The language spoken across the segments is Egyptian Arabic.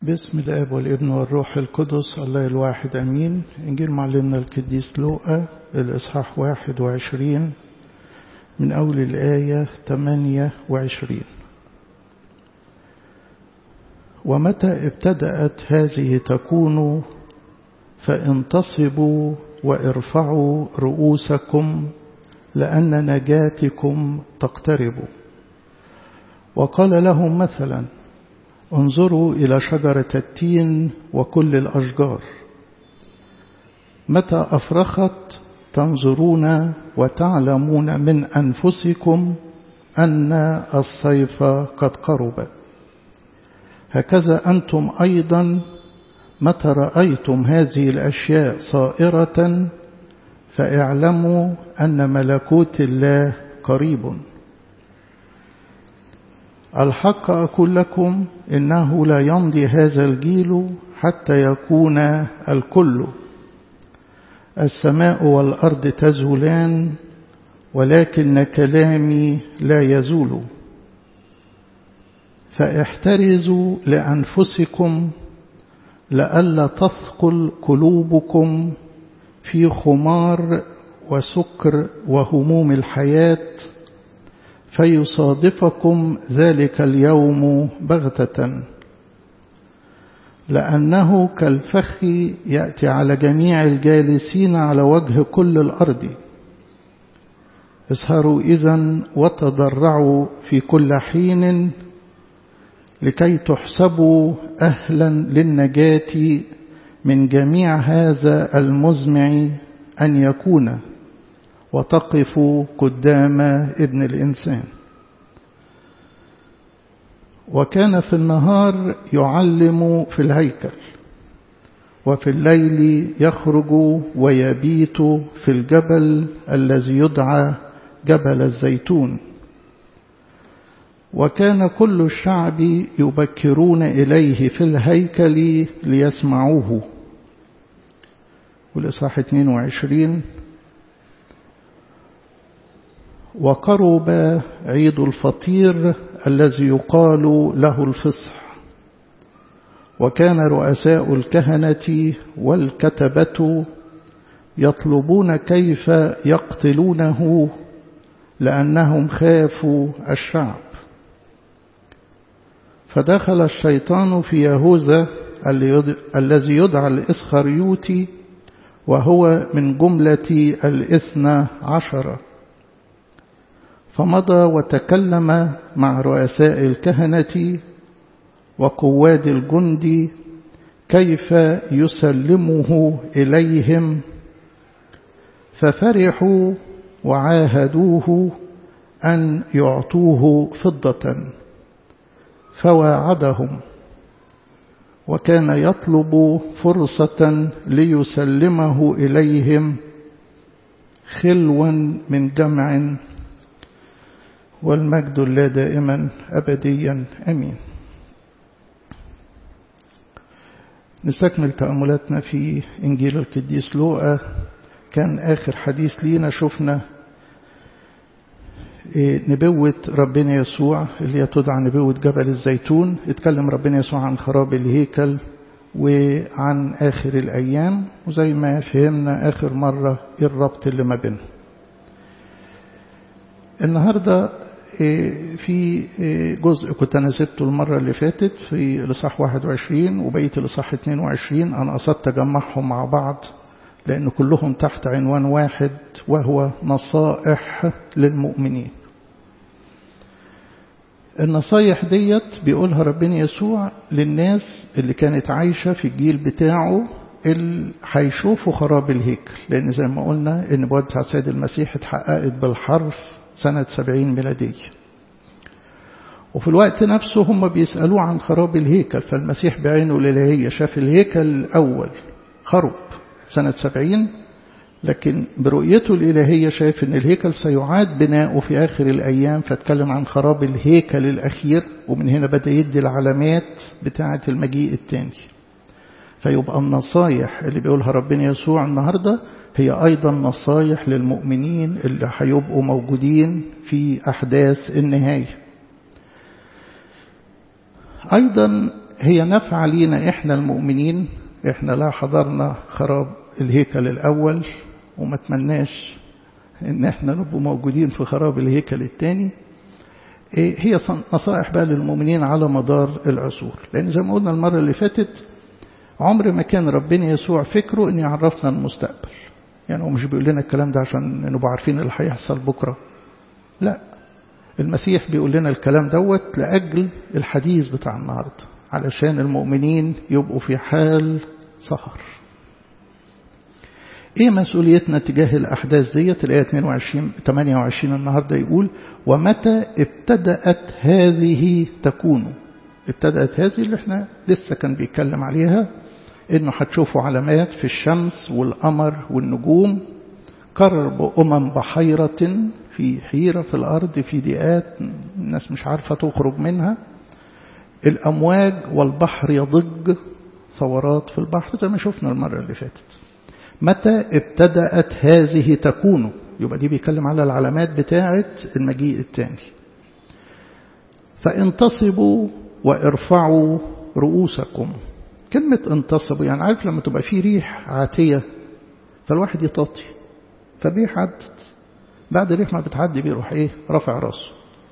باسم الاب والابن والروح القدس الله الواحد امين انجيل معلمنا القديس لوقا الاصحاح واحد وعشرين من اول الايه ثمانية وعشرين ومتى ابتدأت هذه تكون فانتصبوا وارفعوا رؤوسكم لأن نجاتكم تقترب وقال لهم مثلا انظروا إلى شجرة التين وكل الأشجار متى أفرخت تنظرون وتعلمون من أنفسكم أن الصيف قد قرب هكذا أنتم أيضا متى رأيتم هذه الأشياء صائرة فاعلموا أن ملكوت الله قريب الحق أقول لكم إنه لا يمضي هذا الجيل حتى يكون الكل السماء والأرض تزولان ولكن كلامي لا يزول فاحترزوا لأنفسكم لئلا تثقل قلوبكم في خمار وسكر وهموم الحياة فيصادفكم ذلك اليوم بغتة لأنه كالفخ يأتي على جميع الجالسين على وجه كل الأرض اسهروا إذا وتضرعوا في كل حين لكي تحسبوا أهلا للنجاة من جميع هذا المزمع أن يكون وتقفوا قدام ابن الإنسان وكان في النهار يعلم في الهيكل وفي الليل يخرج ويبيت في الجبل الذي يدعى جبل الزيتون وكان كل الشعب يبكرون إليه في الهيكل ليسمعوه والإصحاح 22 وقرب عيد الفطير الذي يقال له الفصح وكان رؤساء الكهنة والكتبة يطلبون كيف يقتلونه لأنهم خافوا الشعب فدخل الشيطان في يهوذا الذي يدعى الإسخريوتي وهو من جملة الإثنى عشرة فمضى وتكلم مع رؤساء الكهنة وقواد الجند كيف يسلمه إليهم ففرحوا وعاهدوه أن يعطوه فضة فواعدهم وكان يطلب فرصة ليسلمه إليهم خلوا من جمع والمجد لا دائما أبديا أمين نستكمل تأملاتنا في إنجيل القديس لوقا كان آخر حديث لينا شفنا نبوة ربنا يسوع اللي هي تدعى نبوة جبل الزيتون اتكلم ربنا يسوع عن خراب الهيكل وعن آخر الأيام وزي ما فهمنا آخر مرة إيه الربط اللي ما بينهم النهاردة في جزء كنت أنا سبته المرة اللي فاتت في الإصحاح 21 وبقية الإصحاح 22 أنا قصدت أجمعهم مع بعض لأن كلهم تحت عنوان واحد وهو نصائح للمؤمنين النصايح ديت بيقولها ربنا يسوع للناس اللي كانت عايشة في الجيل بتاعه اللي هيشوفوا خراب الهيكل لأن زي ما قلنا النبوات بتاع السيد المسيح اتحققت بالحرف سنة سبعين ميلادية وفي الوقت نفسه هم بيسألوه عن خراب الهيكل فالمسيح بعينه الإلهية شاف الهيكل الأول خرب سنة سبعين لكن برؤيته الإلهية شايف أن الهيكل سيعاد بناؤه في آخر الأيام فاتكلم عن خراب الهيكل الأخير ومن هنا بدأ يدي العلامات بتاعة المجيء الثاني فيبقى النصايح اللي بيقولها ربنا يسوع النهاردة هي أيضا نصايح للمؤمنين اللي هيبقوا موجودين في أحداث النهاية أيضا هي نفع لينا إحنا المؤمنين إحنا لا حضرنا خراب الهيكل الأول وما تمناش إن إحنا نبقى موجودين في خراب الهيكل الثاني هي نصائح بقى للمؤمنين على مدار العصور لأن زي ما قلنا المرة اللي فاتت عمر ما كان ربنا يسوع فكره أن يعرفنا المستقبل يعني هو مش بيقول لنا الكلام ده عشان نبقى عارفين اللي هيحصل بكرة لا المسيح بيقول لنا الكلام دوت لأجل الحديث بتاع النهاردة علشان المؤمنين يبقوا في حال سهر ايه مسؤوليتنا تجاه الاحداث ديت الايه 22 28 النهارده يقول ومتى ابتدات هذه تكون ابتدات هذه اللي احنا لسه كان بيتكلم عليها انه هتشوفوا علامات في الشمس والقمر والنجوم قرب امم بحيره في حيره في الارض في ضيقات الناس مش عارفه تخرج منها الامواج والبحر يضج ثورات في البحر زي ما شفنا المره اللي فاتت متى ابتدأت هذه تكون يبقى دي بيتكلم على العلامات بتاعة المجيء الثاني فانتصبوا وارفعوا رؤوسكم كلمة انتصبوا يعني عارف لما تبقى في ريح عاتية فالواحد يطاطي فالريح عدت بعد الريح ما بتعدي بيروح ايه رافع راسه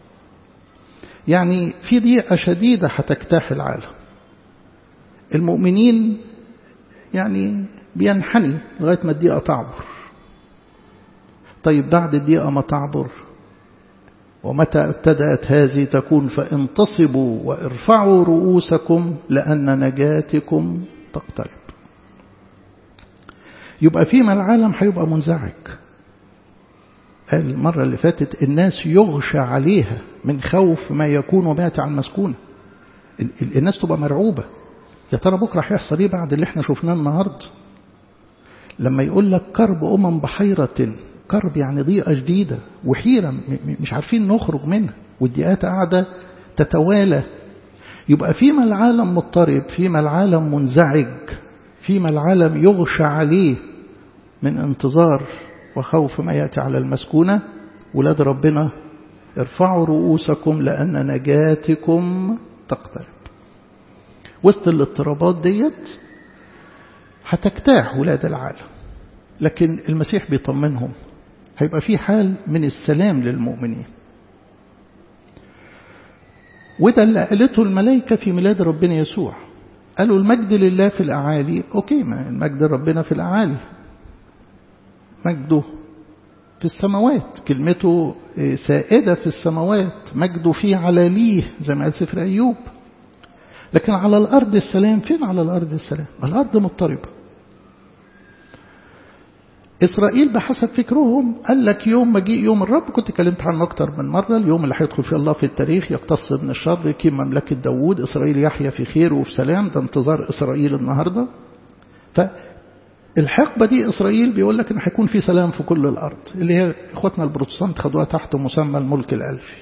يعني في ضيقة شديدة هتجتاح العالم المؤمنين يعني بينحني لغاية ما الدقيقة تعبر طيب بعد الدقيقة ما تعبر ومتى ابتدأت هذه تكون فانتصبوا وارفعوا رؤوسكم لأن نجاتكم تقترب يبقى فيما العالم هيبقى منزعج قال المرة اللي فاتت الناس يغشى عليها من خوف ما يكون ومات على المسكونة الناس تبقى مرعوبة يا ترى بكرة هيحصل ايه بعد اللي احنا شفناه النهارده لما يقول لك كرب أمم بحيرة كرب يعني ضيقة جديدة وحيرة مش عارفين نخرج منها والضيقات قاعدة تتوالى يبقى فيما العالم مضطرب فيما العالم منزعج فيما العالم يغشى عليه من انتظار وخوف ما يأتي على المسكونة ولاد ربنا ارفعوا رؤوسكم لأن نجاتكم تقترب وسط الاضطرابات ديت هتجتاح ولاد العالم لكن المسيح بيطمنهم هيبقى في حال من السلام للمؤمنين وده اللي قالته الملائكة في ميلاد ربنا يسوع قالوا المجد لله في الأعالي أوكي ما المجد ربنا في الأعالي مجده في السماوات كلمته سائدة في السماوات مجده في علاليه زي ما قال سفر أيوب لكن على الأرض السلام فين على الأرض السلام الأرض مضطربة إسرائيل بحسب فكرهم قال لك يوم مجيء يوم الرب كنت اتكلمت عنه أكتر من مرة اليوم اللي هيدخل فيه الله في التاريخ يقتص من الشر يقيم مملكة داوود إسرائيل يحيا في خير وفي سلام ده انتظار إسرائيل النهاردة فالحقبة دي إسرائيل بيقول لك إن هيكون في سلام في كل الأرض اللي هي إخواتنا البروتستانت خدوها تحت مسمى الملك الألفي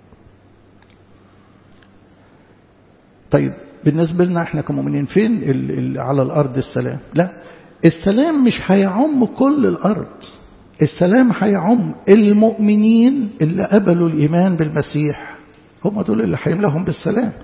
طيب بالنسبة لنا احنا كمؤمنين فين ال ال على الأرض السلام لا السلام مش هيعم كل الأرض السلام هيعم المؤمنين اللي قبلوا الإيمان بالمسيح هم دول اللي هيملاهم بالسلام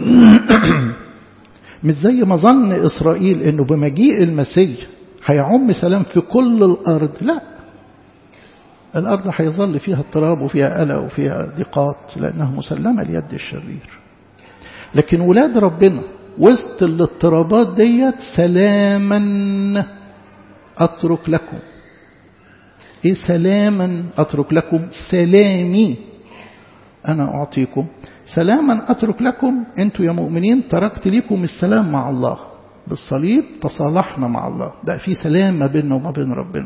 مش زي ما ظن إسرائيل إنه بمجيء المسيح هيعم سلام في كل الأرض لا الأرض هيظل فيها اضطراب وفيها قلق وفيها ضيقات لأنها مسلمة ليد الشرير لكن ولاد ربنا وسط الاضطرابات ديت سلاما أترك لكم إيه سلاما أترك لكم سلامي أنا أعطيكم سلاما أترك لكم أنتوا يا مؤمنين تركت لكم السلام مع الله بالصليب تصالحنا مع الله بقى في سلام ما بيننا وما بين ربنا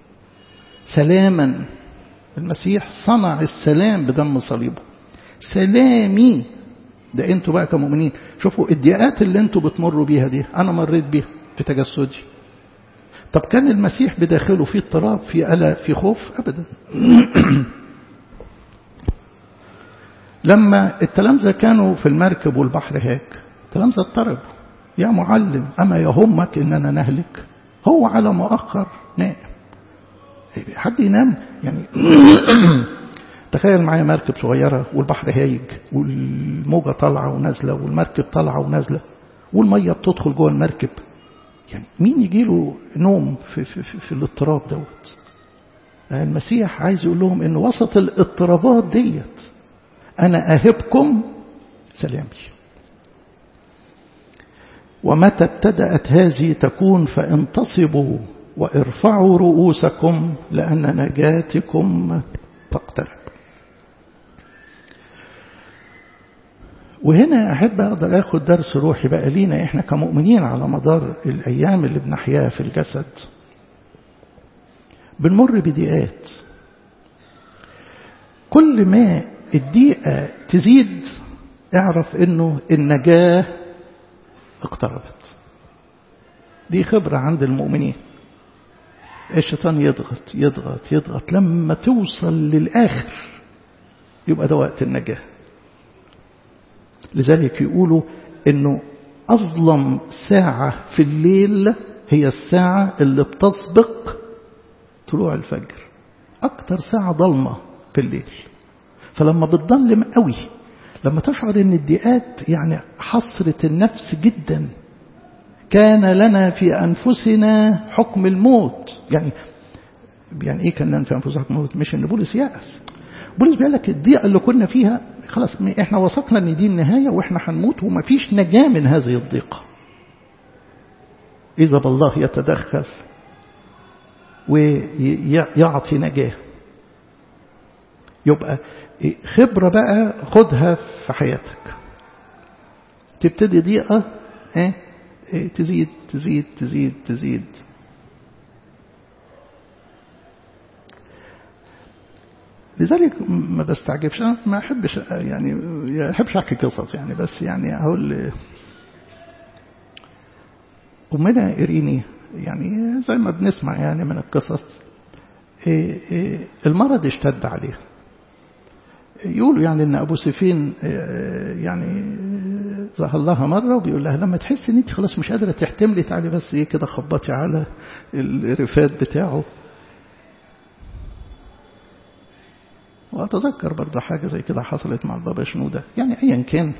سلاما المسيح صنع السلام بدم صليبه سلامي ده انتوا بقى كمؤمنين شوفوا الضيقات اللي انتوا بتمروا بيها دي انا مريت بيها في تجسدي طب كان المسيح بداخله في اضطراب في قلق في خوف ابدا لما التلامذة كانوا في المركب والبحر هاك التلامذة اضطربوا يا معلم أما يهمك إننا نهلك هو على مؤخر نائم حد ينام يعني تخيل معايا مركب صغيرة والبحر هايج والموجة طالعة ونازلة والمركب طالعة ونازلة والمية بتدخل جوه المركب يعني مين يجي له نوم في, في, في, في الاضطراب دوت المسيح عايز يقول لهم ان وسط الاضطرابات ديت انا اهبكم سلامي ومتى ابتدأت هذه تكون فانتصبوا وارفعوا رؤوسكم لأن نجاتكم تقترب وهنا أحب أقدر أخد درس روحي بقى لينا إحنا كمؤمنين على مدار الأيام اللي بنحياها في الجسد بنمر بضيقات كل ما الضيقة تزيد اعرف إنه النجاة اقتربت دي خبرة عند المؤمنين الشيطان يضغط يضغط يضغط لما توصل للآخر يبقى ده وقت النجاة لذلك يقولوا انه أظلم ساعة في الليل هي الساعة اللي بتسبق طلوع الفجر أكتر ساعة ضلمة في الليل فلما بتضلم قوي لما تشعر ان الضيقات يعني حصرة النفس جدا كان لنا في أنفسنا حكم الموت يعني يعني إيه كان لنا في أنفسنا حكم الموت مش إن بولس يأس بولس بيقول لك الضيقة اللي كنا فيها خلاص إحنا وثقنا إن دي النهاية وإحنا هنموت ومفيش نجاة من هذه الضيقة إذا بالله يتدخل ويعطي نجاة يبقى خبرة بقى خدها في حياتك تبتدي ضيقة ايه تزيد تزيد تزيد تزيد لذلك ما بستعجبش انا ما احبش يعني ما احبش احكي قصص يعني بس يعني اقول امنا اريني يعني زي ما بنسمع يعني من القصص المرض اشتد عليها يقولوا يعني ان ابو سفين يعني ظهر لها مره وبيقول لها لما تحس ان انت خلاص مش قادره تحتملي تعالي بس ايه كده خبطي على الرفات بتاعه واتذكر برضه حاجه زي كده حصلت مع البابا شنوده يعني ايا كان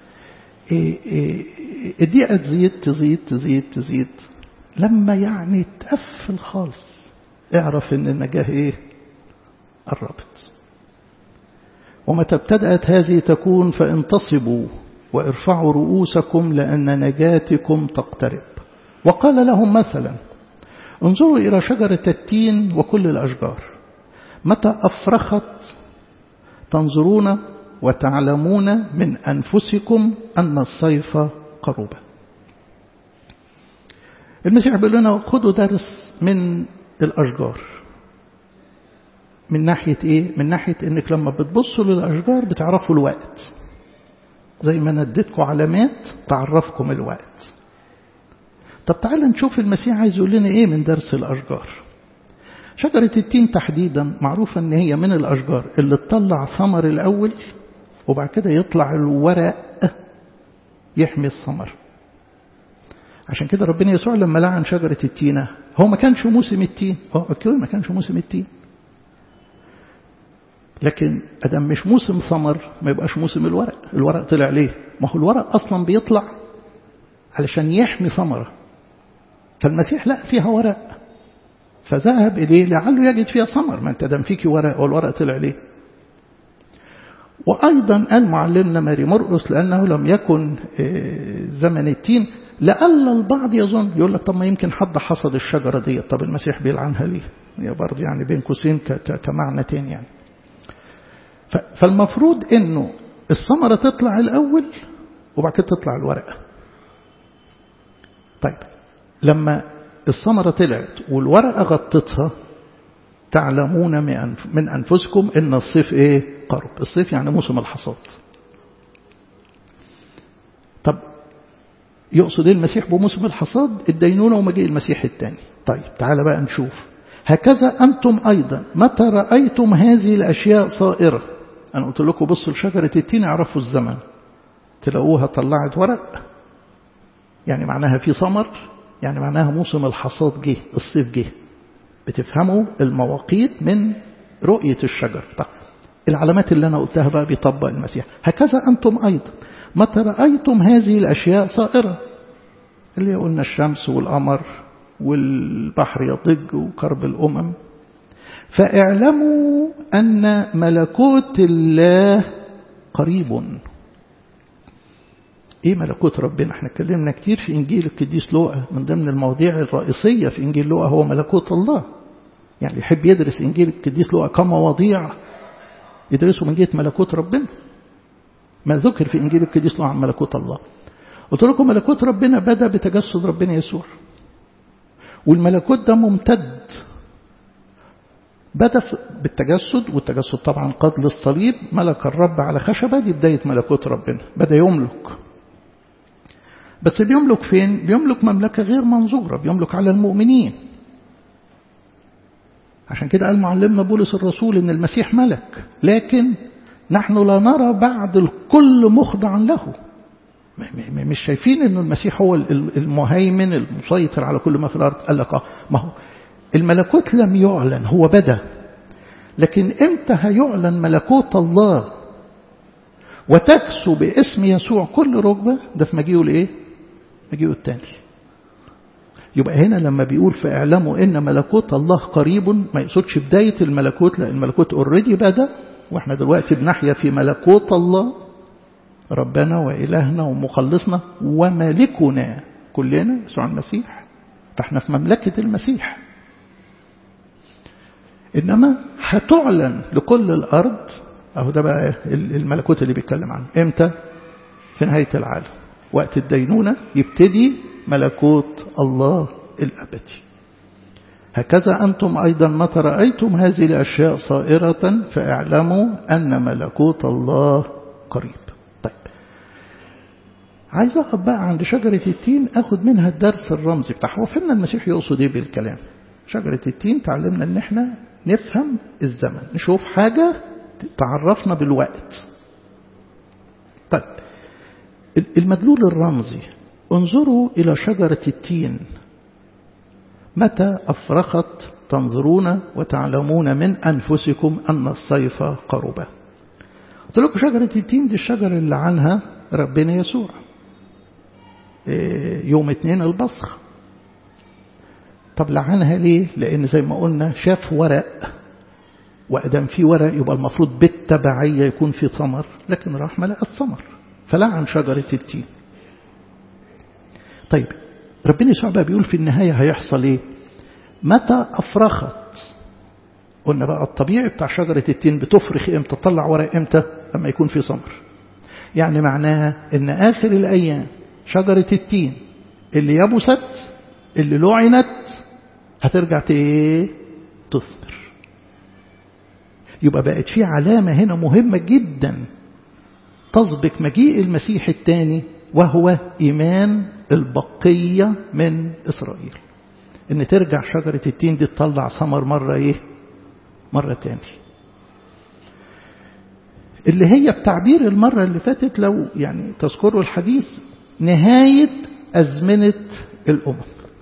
الدقيقه تزيد تزيد تزيد تزيد لما يعني تقفل خالص اعرف ان النجاه ايه قربت ومتى ابتدأت هذه تكون فانتصبوا وارفعوا رؤوسكم لأن نجاتكم تقترب وقال لهم مثلا انظروا إلى شجرة التين وكل الأشجار متى أفرخت تنظرون وتعلمون من أنفسكم أن الصيف قرب المسيح بيقول لنا خدوا درس من الأشجار من ناحية إيه؟ من ناحية إنك لما بتبصوا للأشجار بتعرفوا الوقت زي ما أنا اديتكم علامات تعرفكم الوقت طب تعالى نشوف المسيح عايز يقول لنا إيه من درس الأشجار شجرة التين تحديدا معروفة إن هي من الأشجار اللي تطلع ثمر الأول وبعد كده يطلع الورق يحمي الثمر عشان كده ربنا يسوع لما لعن شجرة التينة هو ما كانش موسم التين هو ما كانش موسم التين لكن ادم مش موسم ثمر ما يبقاش موسم الورق الورق طلع ليه ما هو الورق اصلا بيطلع علشان يحمي ثمره فالمسيح لقى فيها ورق فذهب اليه لعله يجد فيها ثمر ما انت دام فيكي ورق والورق طلع ليه وايضا قال معلمنا ماري مرقس لانه لم يكن زمن التين لألا البعض يظن يقول لك طب ما يمكن حد حصد الشجره دي طب المسيح بيلعنها ليه هي برضه يعني بين قوسين كمعنى تاني يعني فالمفروض انه الثمره تطلع الاول وبعد كده تطلع الورقه طيب لما الثمره طلعت والورقه غطتها تعلمون من انفسكم ان الصيف ايه قرب الصيف يعني موسم الحصاد طب يقصد ايه المسيح بموسم الحصاد الدينونه ومجيء المسيح الثاني طيب تعالى بقى نشوف هكذا أنتم أيضا متى رأيتم هذه الأشياء صائرة أنا قلت لكم بصوا لشجرة التين اعرفوا الزمن تلاقوها طلعت ورق يعني معناها في ثمر يعني معناها موسم الحصاد جه الصيف جه بتفهموا المواقيت من رؤية الشجر طيب العلامات اللي أنا قلتها بقى بيطبق المسيح هكذا أنتم أيضا متى رأيتم هذه الأشياء صائرة اللي قلنا الشمس والقمر والبحر يضج وكرب الأمم فاعلموا أن ملكوت الله قريب ايه ملكوت ربنا احنا اتكلمنا كتير في انجيل القديس لوقا من ضمن المواضيع الرئيسيه في انجيل لوقا هو ملكوت الله يعني يحب يدرس انجيل القديس لوقا كمواضيع يدرسه من جهه ملكوت ربنا ما ذكر في انجيل القديس لوقا عن ملكوت الله قلت لكم ملكوت ربنا بدا بتجسد ربنا يسوع والملكوت ده ممتد بدا بالتجسد والتجسد طبعا قد للصليب ملك الرب على خشبه دي بدايه ملكوت ربنا بدا يملك بس بيملك فين؟ بيملك مملكة غير منظورة بيملك على المؤمنين عشان كده قال معلمنا بولس الرسول إن المسيح ملك لكن نحن لا نرى بعد الكل مخضعا له مش شايفين إن المسيح هو المهيمن المسيطر على كل ما في الأرض قال لك ما هو الملكوت لم يعلن هو بدا لكن امتى هيعلن ملكوت الله وتكسو باسم يسوع كل ركبة ده في مجيئه الايه مجيئه الثاني يبقى هنا لما بيقول فاعلموا ان ملكوت الله قريب ما يقصدش بداية الملكوت لأن الملكوت اوريدي بدأ واحنا دلوقتي بنحيا في ملكوت الله ربنا وإلهنا ومخلصنا ومالكنا كلنا يسوع المسيح فاحنا في مملكة المسيح إنما هتعلن لكل الأرض أهو ده بقى الملكوت اللي بيتكلم عنه إمتى في نهاية العالم وقت الدينونة يبتدي ملكوت الله الأبدي هكذا أنتم أيضا متى رأيتم هذه الأشياء صائرة فاعلموا أن ملكوت الله قريب طيب عايز أقف بقى عند شجرة التين أخد منها الدرس الرمزي بتاعها وفهمنا المسيح يقصد إيه بالكلام شجرة التين تعلمنا إن إحنا نفهم الزمن نشوف حاجة تعرفنا بالوقت طيب المدلول الرمزي انظروا إلى شجرة التين متى أفرخت تنظرون وتعلمون من أنفسكم أن الصيف قرب قلت لكم شجرة التين دي الشجرة اللي عنها ربنا يسوع يوم اتنين البصخ طب لعنها ليه لأن زي ما قلنا شاف ورق وأدام في ورق يبقى المفروض بالتبعية يكون في ثمر لكن راح ما لقت ثمر فلعن شجرة التين طيب ربنا يسوع بقى بيقول في النهاية هيحصل ايه متى أفرخت قلنا بقى الطبيعي بتاع شجرة التين بتفرخ امتى تطلع ورق امتى لما يكون في ثمر يعني معناها ان آخر الأيام شجرة التين اللي يبست اللي لعنت هترجع ايه تثمر يبقى بقت في علامة هنا مهمة جدا تسبق مجيء المسيح الثاني وهو إيمان البقية من إسرائيل إن ترجع شجرة التين دي تطلع ثمر مرة إيه مرة تاني اللي هي بتعبير المرة اللي فاتت لو يعني تذكروا الحديث نهاية أزمنة الأمم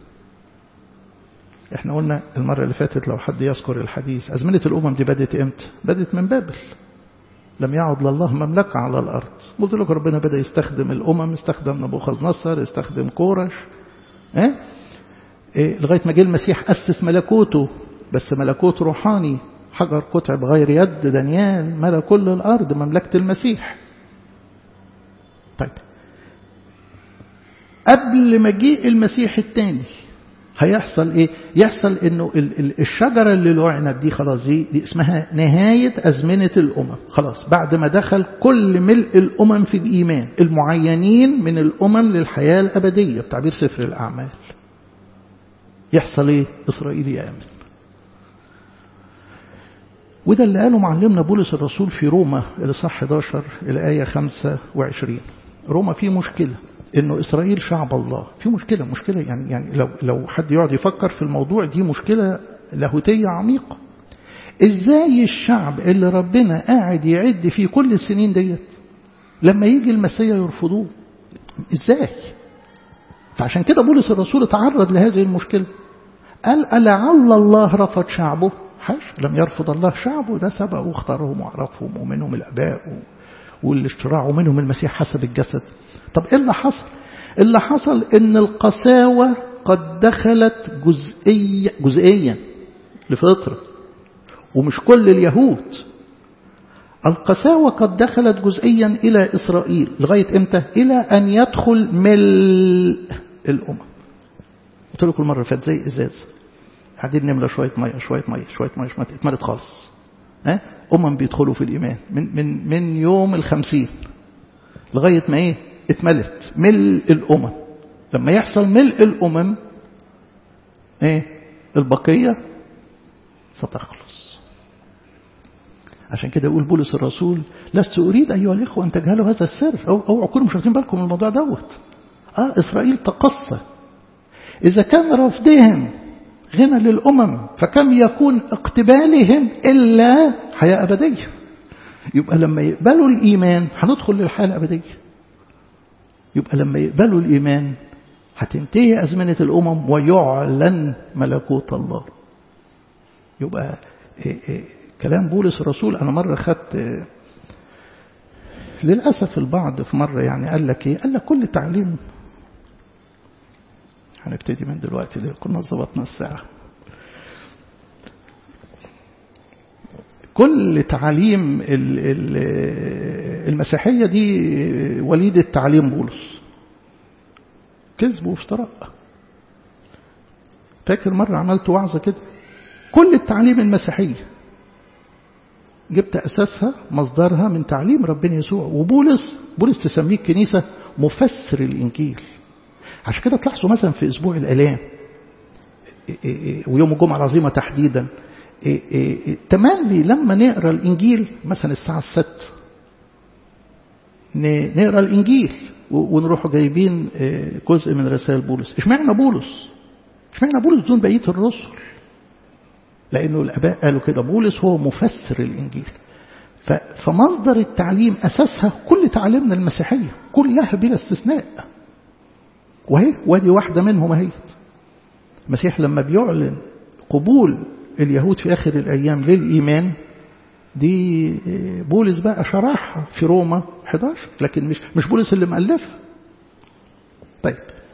احنا قلنا المرة اللي فاتت لو حد يذكر الحديث أزمنة الأمم دي بدت امتى بدت من بابل لم يعد لله مملكة على الأرض قلت لك ربنا بدأ يستخدم الأمم استخدم نبوخذ نصر استخدم كورش اه؟ إيه لغاية ما جه المسيح أسس ملكوته بس ملكوت روحاني حجر قطع بغير يد دانيال ملا كل الأرض مملكة المسيح طيب قبل مجيء المسيح الثاني هيحصل ايه يحصل انه الشجرة اللي لعنت دي خلاص دي, دي اسمها نهاية أزمنة الأمم خلاص بعد ما دخل كل ملء الأمم في الإيمان المعينين من الأمم للحياة الأبدية بتعبير سفر الأعمال يحصل ايه إسرائيل يأمن وده اللي قاله معلمنا بولس الرسول في روما الإصحاح 11 الآية 25 روما فيه مشكلة انه اسرائيل شعب الله في مشكله مشكله يعني يعني لو لو حد يقعد يفكر في الموضوع دي مشكله لاهوتيه عميقه ازاي الشعب اللي ربنا قاعد يعد فيه كل السنين ديت لما يجي المسيا يرفضوه ازاي فعشان كده بولس الرسول تعرض لهذه المشكله قال ألعل الله رفض شعبه حش لم يرفض الله شعبه ده سبق واختارهم وعرفهم ومنهم الاباء واللي اشتراعوا منهم المسيح حسب الجسد طب ايه اللي حصل اللي حصل ان القساوة قد دخلت جزئيا جزئيا لفطرة ومش كل اليهود القساوة قد دخلت جزئيا إلى إسرائيل لغاية إمتى؟ إلى أن يدخل ملء الأمم قلت لكم المرة فاتت زي إزاز قاعدين نملى شوية مية شوية مية شوية مية شوية اتملت خالص ها أمم بيدخلوا في الإيمان من من من يوم الخمسين لغاية ما إيه اتملت ملء الأمم لما يحصل ملء الأمم إيه البقية ستخلص عشان كده يقول بولس الرسول لست أريد أيها الإخوة أن تجهلوا هذا السر أو أو كونوا مش واخدين بالكم من الموضوع دوت آه إسرائيل تقصى إذا كان رفضهم غنى للأمم فكم يكون اقتبالهم إلا حياة أبدية يبقى لما يقبلوا الإيمان هندخل للحياة الأبدية يبقى لما يقبلوا الإيمان هتنتهي أزمنة الأمم ويعلن ملكوت الله يبقى إيه إيه كلام بولس الرسول أنا مرة خدت للأسف البعض في مرة يعني قال لك إيه قال لك كل تعليم هنبتدي من دلوقتي ليه كنا ظبطنا الساعة كل تعليم المسيحية دي وليدة تعليم بولس كذب وافتراء فاكر مرة عملت وعظة كده كل التعليم المسيحية جبت أساسها مصدرها من تعليم ربنا يسوع وبولس بولس تسميه الكنيسة مفسر الإنجيل عشان كده تلاحظوا مثلا في أسبوع الآلام ويوم الجمعة العظيمة تحديدا تملي لما نقرا الإنجيل مثلا الساعة الست نقرا الإنجيل ونروح جايبين جزء من رسائل بولس اشمعنى بولس اشمعنى بولس دون بقية الرسل لأنه الآباء قالوا كده بولس هو مفسر الإنجيل فمصدر التعليم أساسها كل تعليمنا المسيحية كلها بلا استثناء وهي وادي واحدة منهم اهي المسيح لما بيعلن قبول اليهود في آخر الأيام للإيمان دي بولس بقى شرحها في روما 11 لكن مش مش بولس اللي مؤلفها طيب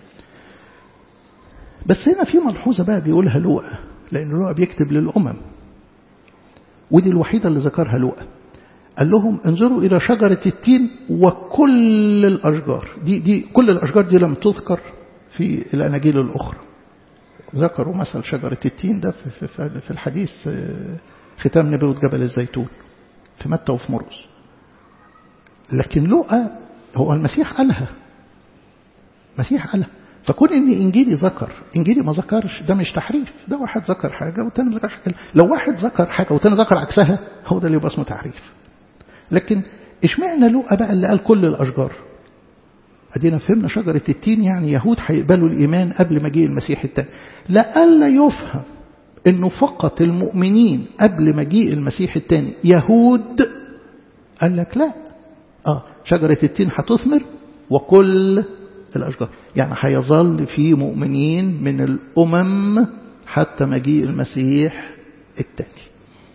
بس هنا في ملحوظة بقى بيقولها لوقا لأن لوقا بيكتب للأمم ودي الوحيدة اللي ذكرها لوقا قال لهم انظروا إلى شجرة التين وكل الأشجار دي, دي كل الأشجار دي لم تذكر في الأناجيل الأخرى ذكروا مثل شجرة التين ده في, في, في الحديث ختام نبوة جبل الزيتون في متى وفي مرقس لكن لوقا هو المسيح قالها المسيح قالها فكون ان انجيلي ذكر انجيلي ما ذكرش ده مش تحريف ده واحد ذكر حاجه والتاني ما ذكرش حاجه لو واحد ذكر حاجه والتاني ذكر عكسها هو ده اللي يبقى اسمه تحريف لكن اشمعنى لوقا بقى اللي قال كل الاشجار ادينا فهمنا شجره التين يعني يهود هيقبلوا الايمان قبل مجيء المسيح الثاني لئلا يفهم انه فقط المؤمنين قبل مجيء المسيح الثاني يهود قال لك لا اه شجره التين هتثمر وكل الأشجار يعني هيظل في مؤمنين من الأمم حتى مجيء المسيح الثاني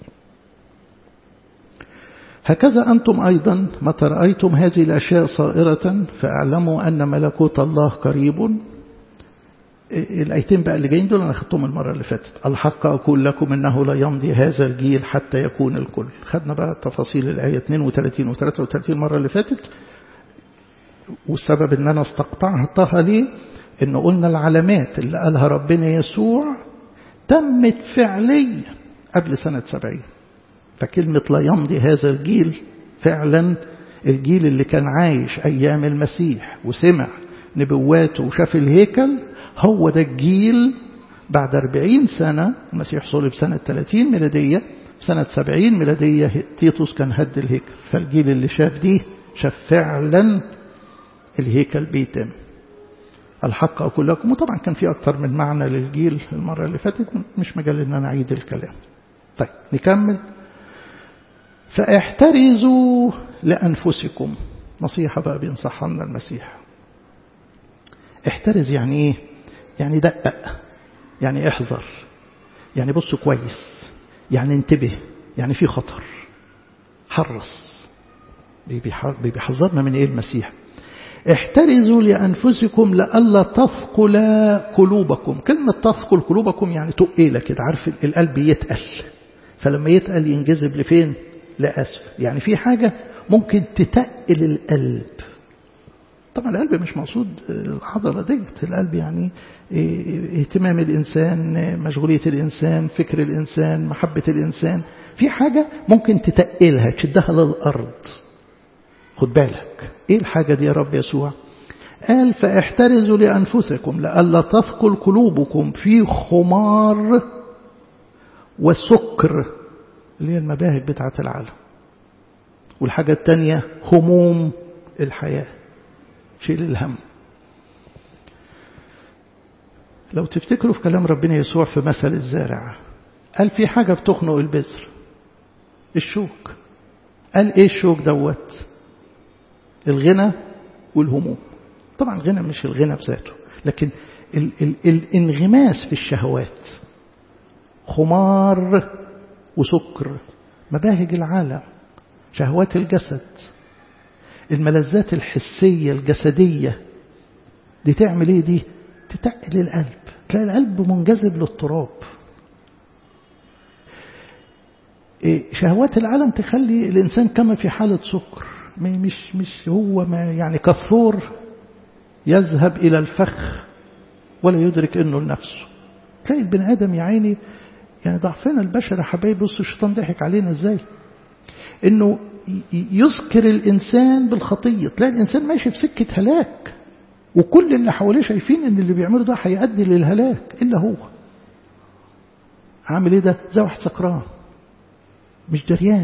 هكذا أنتم أيضا متى رأيتم هذه الأشياء صائرة فاعلموا أن ملكوت الله قريب الآيتين بقى اللي جايين دول أنا خدتهم المرة اللي فاتت الحق أقول لكم إنه لا يمضي هذا الجيل حتى يكون الكل خدنا بقى تفاصيل الآية 32 و 33 المرة اللي فاتت والسبب ان انا استقطعتها ليه ان قلنا العلامات اللي قالها ربنا يسوع تمت فعليا قبل سنة سبعين فكلمة لا يمضي هذا الجيل فعلا الجيل اللي كان عايش أيام المسيح وسمع نبواته وشاف الهيكل هو ده الجيل بعد أربعين سنة المسيح صلب سنة 30 ميلادية سنة 70 ميلادية تيتوس كان هد الهيكل فالجيل اللي شاف دي شاف فعلا الهيكل بيتم الحق أقول لكم وطبعا كان في أكثر من معنى للجيل المرة اللي فاتت مش مجال أن أنا أعيد الكلام طيب نكمل فاحترزوا لأنفسكم نصيحة بقى بينصحها لنا المسيح احترز يعني ايه يعني دقق يعني احذر يعني بص كويس يعني انتبه يعني في خطر حرص بيحذرنا من ايه المسيح احترزوا لأنفسكم لئلا تثقل قلوبكم كلمة تثقل قلوبكم يعني تقيلة كده عارف القلب يتقل فلما يتقل ينجذب لفين لأسفل يعني في حاجة ممكن تتقل القلب طبعا القلب مش مقصود العضلة ديت القلب يعني اهتمام الإنسان مشغولية الإنسان فكر الإنسان محبة الإنسان في حاجة ممكن تتقلها تشدها للأرض خد بالك ايه الحاجة دي يا رب يسوع قال فاحترزوا لأنفسكم لئلا تثقل قلوبكم في خمار وسكر اللي هي المباهج بتاعة العالم والحاجة التانية هموم الحياة شيل الهم لو تفتكروا في كلام ربنا يسوع في مثل الزارع قال في حاجة بتخنق البذر الشوك قال ايه الشوك دوت الغنى والهموم طبعا الغنى مش الغنى بذاته لكن ال ال الانغماس في الشهوات خمار وسكر مباهج العالم شهوات الجسد الملذات الحسية الجسدية دي تعمل ايه دي تتقل القلب تلاقي القلب منجذب للتراب إيه شهوات العالم تخلي الإنسان كما في حالة سكر مش مش هو ما يعني كالثور يذهب إلى الفخ ولا يدرك إنه لنفسه تلاقي البني آدم يا عيني يعني ضعفنا البشر يا حبايبي بصوا الشيطان ضحك علينا ازاي انه يذكر الانسان بالخطيه تلاقي الانسان ماشي في سكه هلاك وكل اللي حواليه شايفين ان اللي بيعمله ده هيؤدي للهلاك الا هو عامل ايه ده زي واحد سكران مش دريان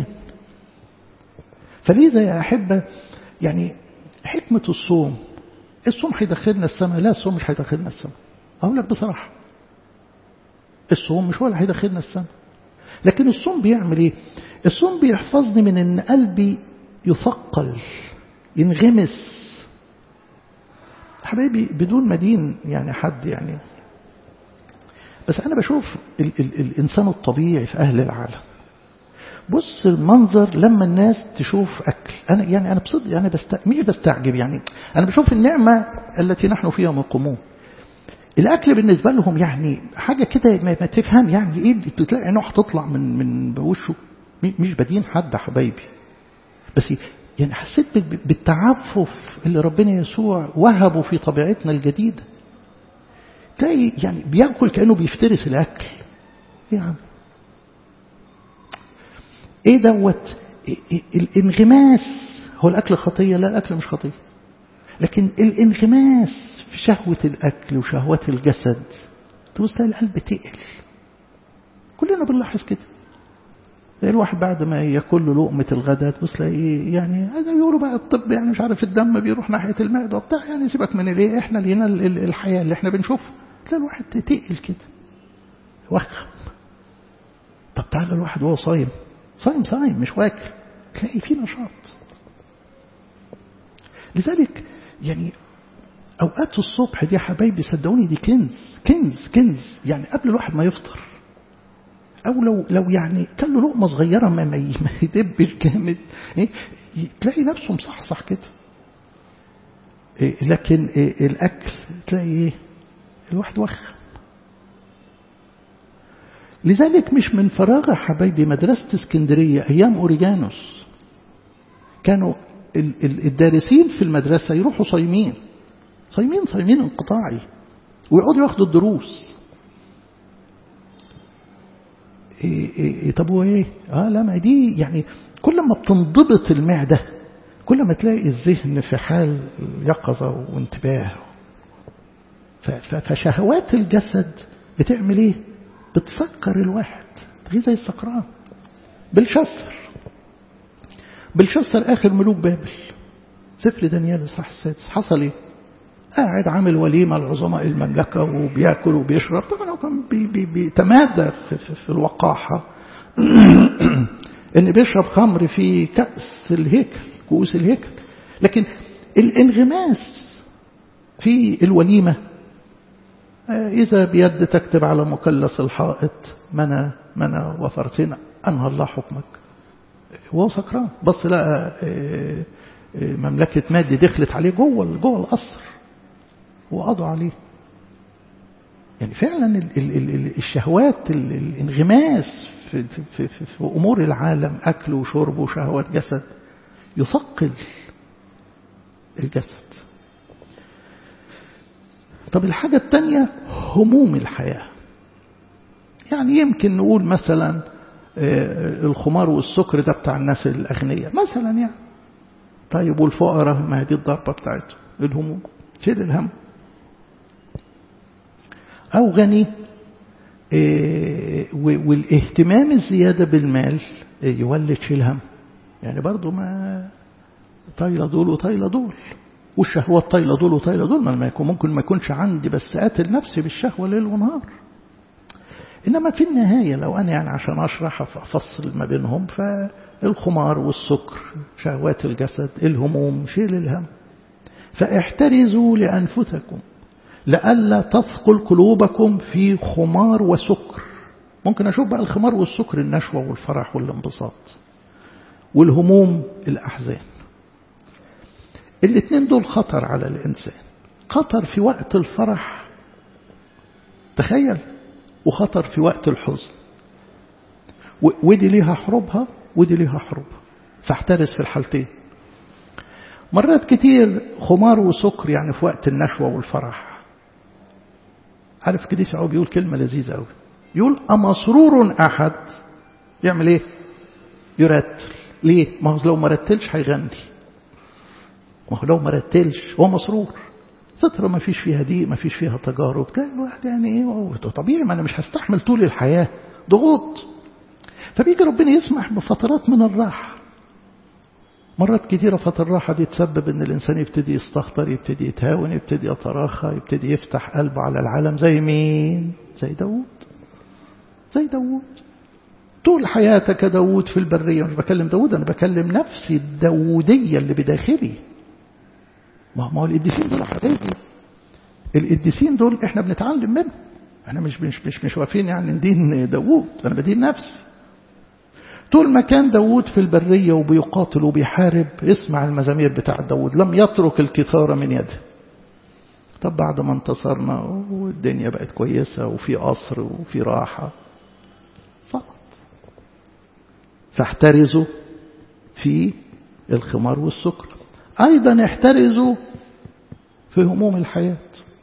فلذا يا احبه يعني حكمه الصوم الصوم هيدخلنا السماء لا الصوم مش هيدخلنا السماء اقول لك بصراحه الصوم مش هو اللي هيدخلنا السماء لكن الصوم بيعمل ايه الصوم بيحفظني من ان قلبي يثقل ينغمس حبايبي بدون مدين يعني حد يعني بس انا بشوف ال ال الانسان الطبيعي في اهل العالم بص المنظر لما الناس تشوف اكل انا يعني انا بصدق يعني بست... مش بستعجب يعني انا بشوف النعمه التي نحن فيها مقيمون الاكل بالنسبه لهم يعني حاجه كده ما تفهم يعني ايه تلاقي نوع تطلع من من بوشه مش بدين حد يا حبايبي بس يعني حسيت بالتعفف اللي ربنا يسوع وهبه في طبيعتنا الجديده تلاقي يعني بياكل كانه بيفترس الاكل ايه يا عم ايه دوت إيه الانغماس هو الاكل خطيه لا الاكل مش خطيه لكن الانغماس في شهوة الأكل وشهوات الجسد تبص تلاقي القلب تقل كلنا بنلاحظ كده الواحد بعد ما ياكل له لقمة الغداء تبص تلاقي يعني هذا بيقولوا بقى الطب يعني مش عارف الدم بيروح ناحية المعدة وبتاع يعني سيبك من الايه احنا لينا الحياة اللي احنا بنشوفها تلاقي الواحد تقل كده وخم طب تعالى الواحد وهو صايم صايم صايم مش واكل تلاقي فيه نشاط لذلك يعني أوقات الصبح دي يا حبايبي صدقوني دي كنز كنز كنز يعني قبل الواحد ما يفطر أو لو لو يعني كان له لقمة صغيرة ما ما يدبش جامد إيه تلاقي نفسه مصحصح كده إيه لكن إيه الأكل تلاقي إيه الواحد وخم لذلك مش من فراغ يا حبايبي مدرسة اسكندرية أيام أوريجانوس كانوا الدارسين في المدرسة يروحوا صايمين صايمين صايمين انقطاعي ويقعدوا ياخدوا الدروس إيه إيه طب وايه اه لا ما دي يعني كل ما بتنضبط المعدة كل ما تلاقي الذهن في حال يقظة وانتباه فشهوات الجسد بتعمل ايه بتسكر الواحد تغيه زي السكران بالشسر بالشسر اخر ملوك بابل سفر دانيال الصح السادس حصل ايه قاعد عامل وليمة لعظماء المملكة وبياكل وبيشرب طبعا هو كان بي بي بيتمادى في, في, في الوقاحة ان بيشرب خمر في كأس الهيكل كؤوس الهيكل لكن الانغماس في الوليمة إذا بيد تكتب على مكلس الحائط منى منى وفرتنا أنهى الله حكمك وهو سكران بص لقى مملكة مادي دخلت عليه جوه جوه القصر وقضوا عليه يعني فعلا الشهوات الانغماس في, في, في, في, في أمور العالم أكل وشرب وشهوات جسد يثقل الجسد طب الحاجة الثانية هموم الحياة يعني يمكن نقول مثلا الخمار والسكر ده بتاع الناس الأغنياء مثلا يعني طيب والفقراء ما هي دي الضربة بتاعتهم الهموم شيل الهم أو غني والاهتمام الزيادة بالمال يولد شيل هم يعني برضو ما طايلة دول وطايلة دول والشهوات طايلة دول وطايلة دول ما يكون ممكن ما يكونش عندي بس قاتل نفسي بالشهوة ليل ونهار إنما في النهاية لو أنا يعني عشان أشرح أفصل ما بينهم فالخمار والسكر شهوات الجسد الهموم شيل الهم فاحترزوا لأنفسكم لئلا تثقل قلوبكم في خمار وسكر ممكن أشوف بقى الخمار والسكر النشوة والفرح والانبساط والهموم الأحزان الاثنين دول خطر على الإنسان خطر في وقت الفرح تخيل وخطر في وقت الحزن ودي ليها حروبها ودي ليها حروبها فاحترس في الحالتين مرات كتير خمار وسكر يعني في وقت النشوة والفرح عارف كديس عو بيقول كلمة لذيذة قوي يقول أمسرور أحد يعمل ايه يرتل ليه ما هو لو ما رتلش هيغني ما هو لو ما رتلش هو مسرور فترة ما فيش فيها ضيق ما فيش فيها تجارب كان الواحد يعني ايه طبيعي ما انا مش هستحمل طول الحياة ضغوط فبيجي ربنا يسمح بفترات من الراحة مرات كثيرة فترة الراحة دي تسبب ان الانسان يبتدي يستهتر يبتدي يتهاون يبتدي يتراخى يبتدي يفتح قلبه على العالم زي مين زي داوود زي داوود طول حياتك داوود في البرية مش بكلم داوود أنا بكلم نفسي الداودية اللي بداخلي ما هو القديسين دول حبايبي القديسين دول احنا بنتعلم منهم احنا مش مش مش مش واقفين يعني ندين داوود انا بدين نفسي طول ما كان داوود في البرية وبيقاتل وبيحارب اسمع المزامير بتاع داوود لم يترك الكثارة من يده طب بعد ما انتصرنا والدنيا بقت كويسة وفي قصر وفي راحة سقط فاحترزوا في الخمار والسكر أيضا احترزوا في هموم الحياة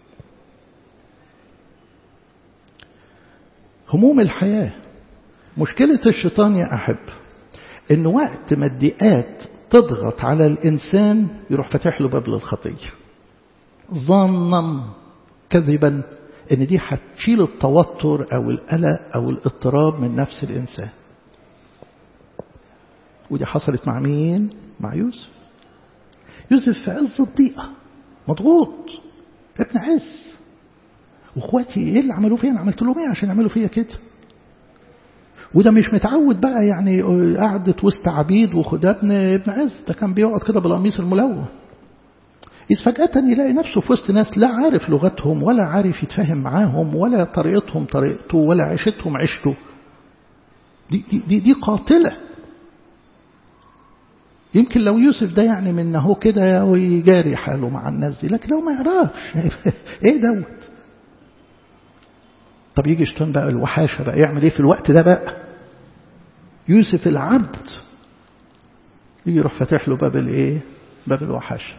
هموم الحياة مشكلة الشيطان يا أحب إن وقت ما الضيقات تضغط على الإنسان يروح فاتح له باب للخطية ظنا كذبا إن دي هتشيل التوتر أو القلق أو الاضطراب من نفس الإنسان ودي حصلت مع مين؟ مع يوسف يوسف في عز الضيقة مضغوط ابن عز واخواتي ايه اللي عملوه فيا انا عملت لهم ايه عشان يعملوا فيا كده وده مش متعود بقى يعني قعدة وسط عبيد وخدام ابن ابن عز ده كان بيقعد كده بالقميص الملون إذ فجأة يلاقي نفسه في وسط ناس لا عارف لغتهم ولا عارف يتفاهم معاهم ولا طريقتهم طريقته ولا عيشتهم عيشته دي, دي, دي, دي قاتلة يمكن لو يوسف ده يعني من هو كده ويجاري حاله مع الناس دي لكن لو ما يعرفش ايه دوت طب يجي شيطان بقى الوحاشة بقى يعمل ايه في الوقت ده بقى يوسف العبد يجي يروح فاتح له باب الايه باب الوحاشة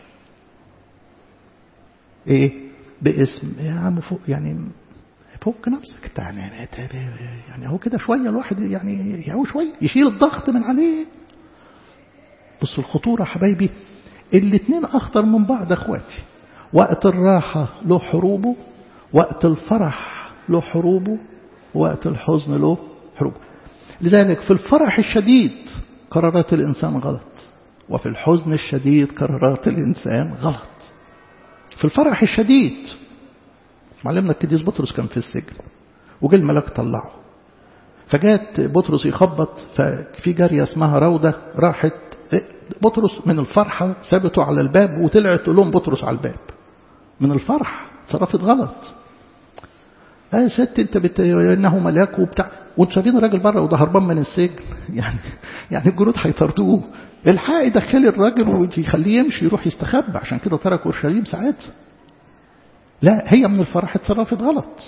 ايه باسم يا عم فوق يعني فك نفسك يعني يعني هو كده شويه الواحد يعني هو شويه يشيل الضغط من عليه بص الخطورة حبايبي الاثنين أخطر من بعض أخواتي وقت الراحة له حروبه وقت الفرح له حروبه وقت الحزن له حروبه لذلك في الفرح الشديد قرارات الإنسان غلط وفي الحزن الشديد قرارات الإنسان غلط في الفرح الشديد معلمنا القديس بطرس كان في السجن وجه الملاك طلعه فجات بطرس يخبط ففي جارية اسمها روضة راحت بطرس من الفرحة سابته على الباب وطلعت تقول لهم بطرس على الباب من الفرح تصرفت غلط يا ست انت بت... انه ملاك وبتاع وانتوا سابين الراجل بره وده هربان من السجن يعني يعني الجنود هيطردوه الحق يدخل الراجل ويخليه يمشي يروح يستخبى عشان كده ترك اورشليم ساعتها لا هي من الفرح اتصرفت غلط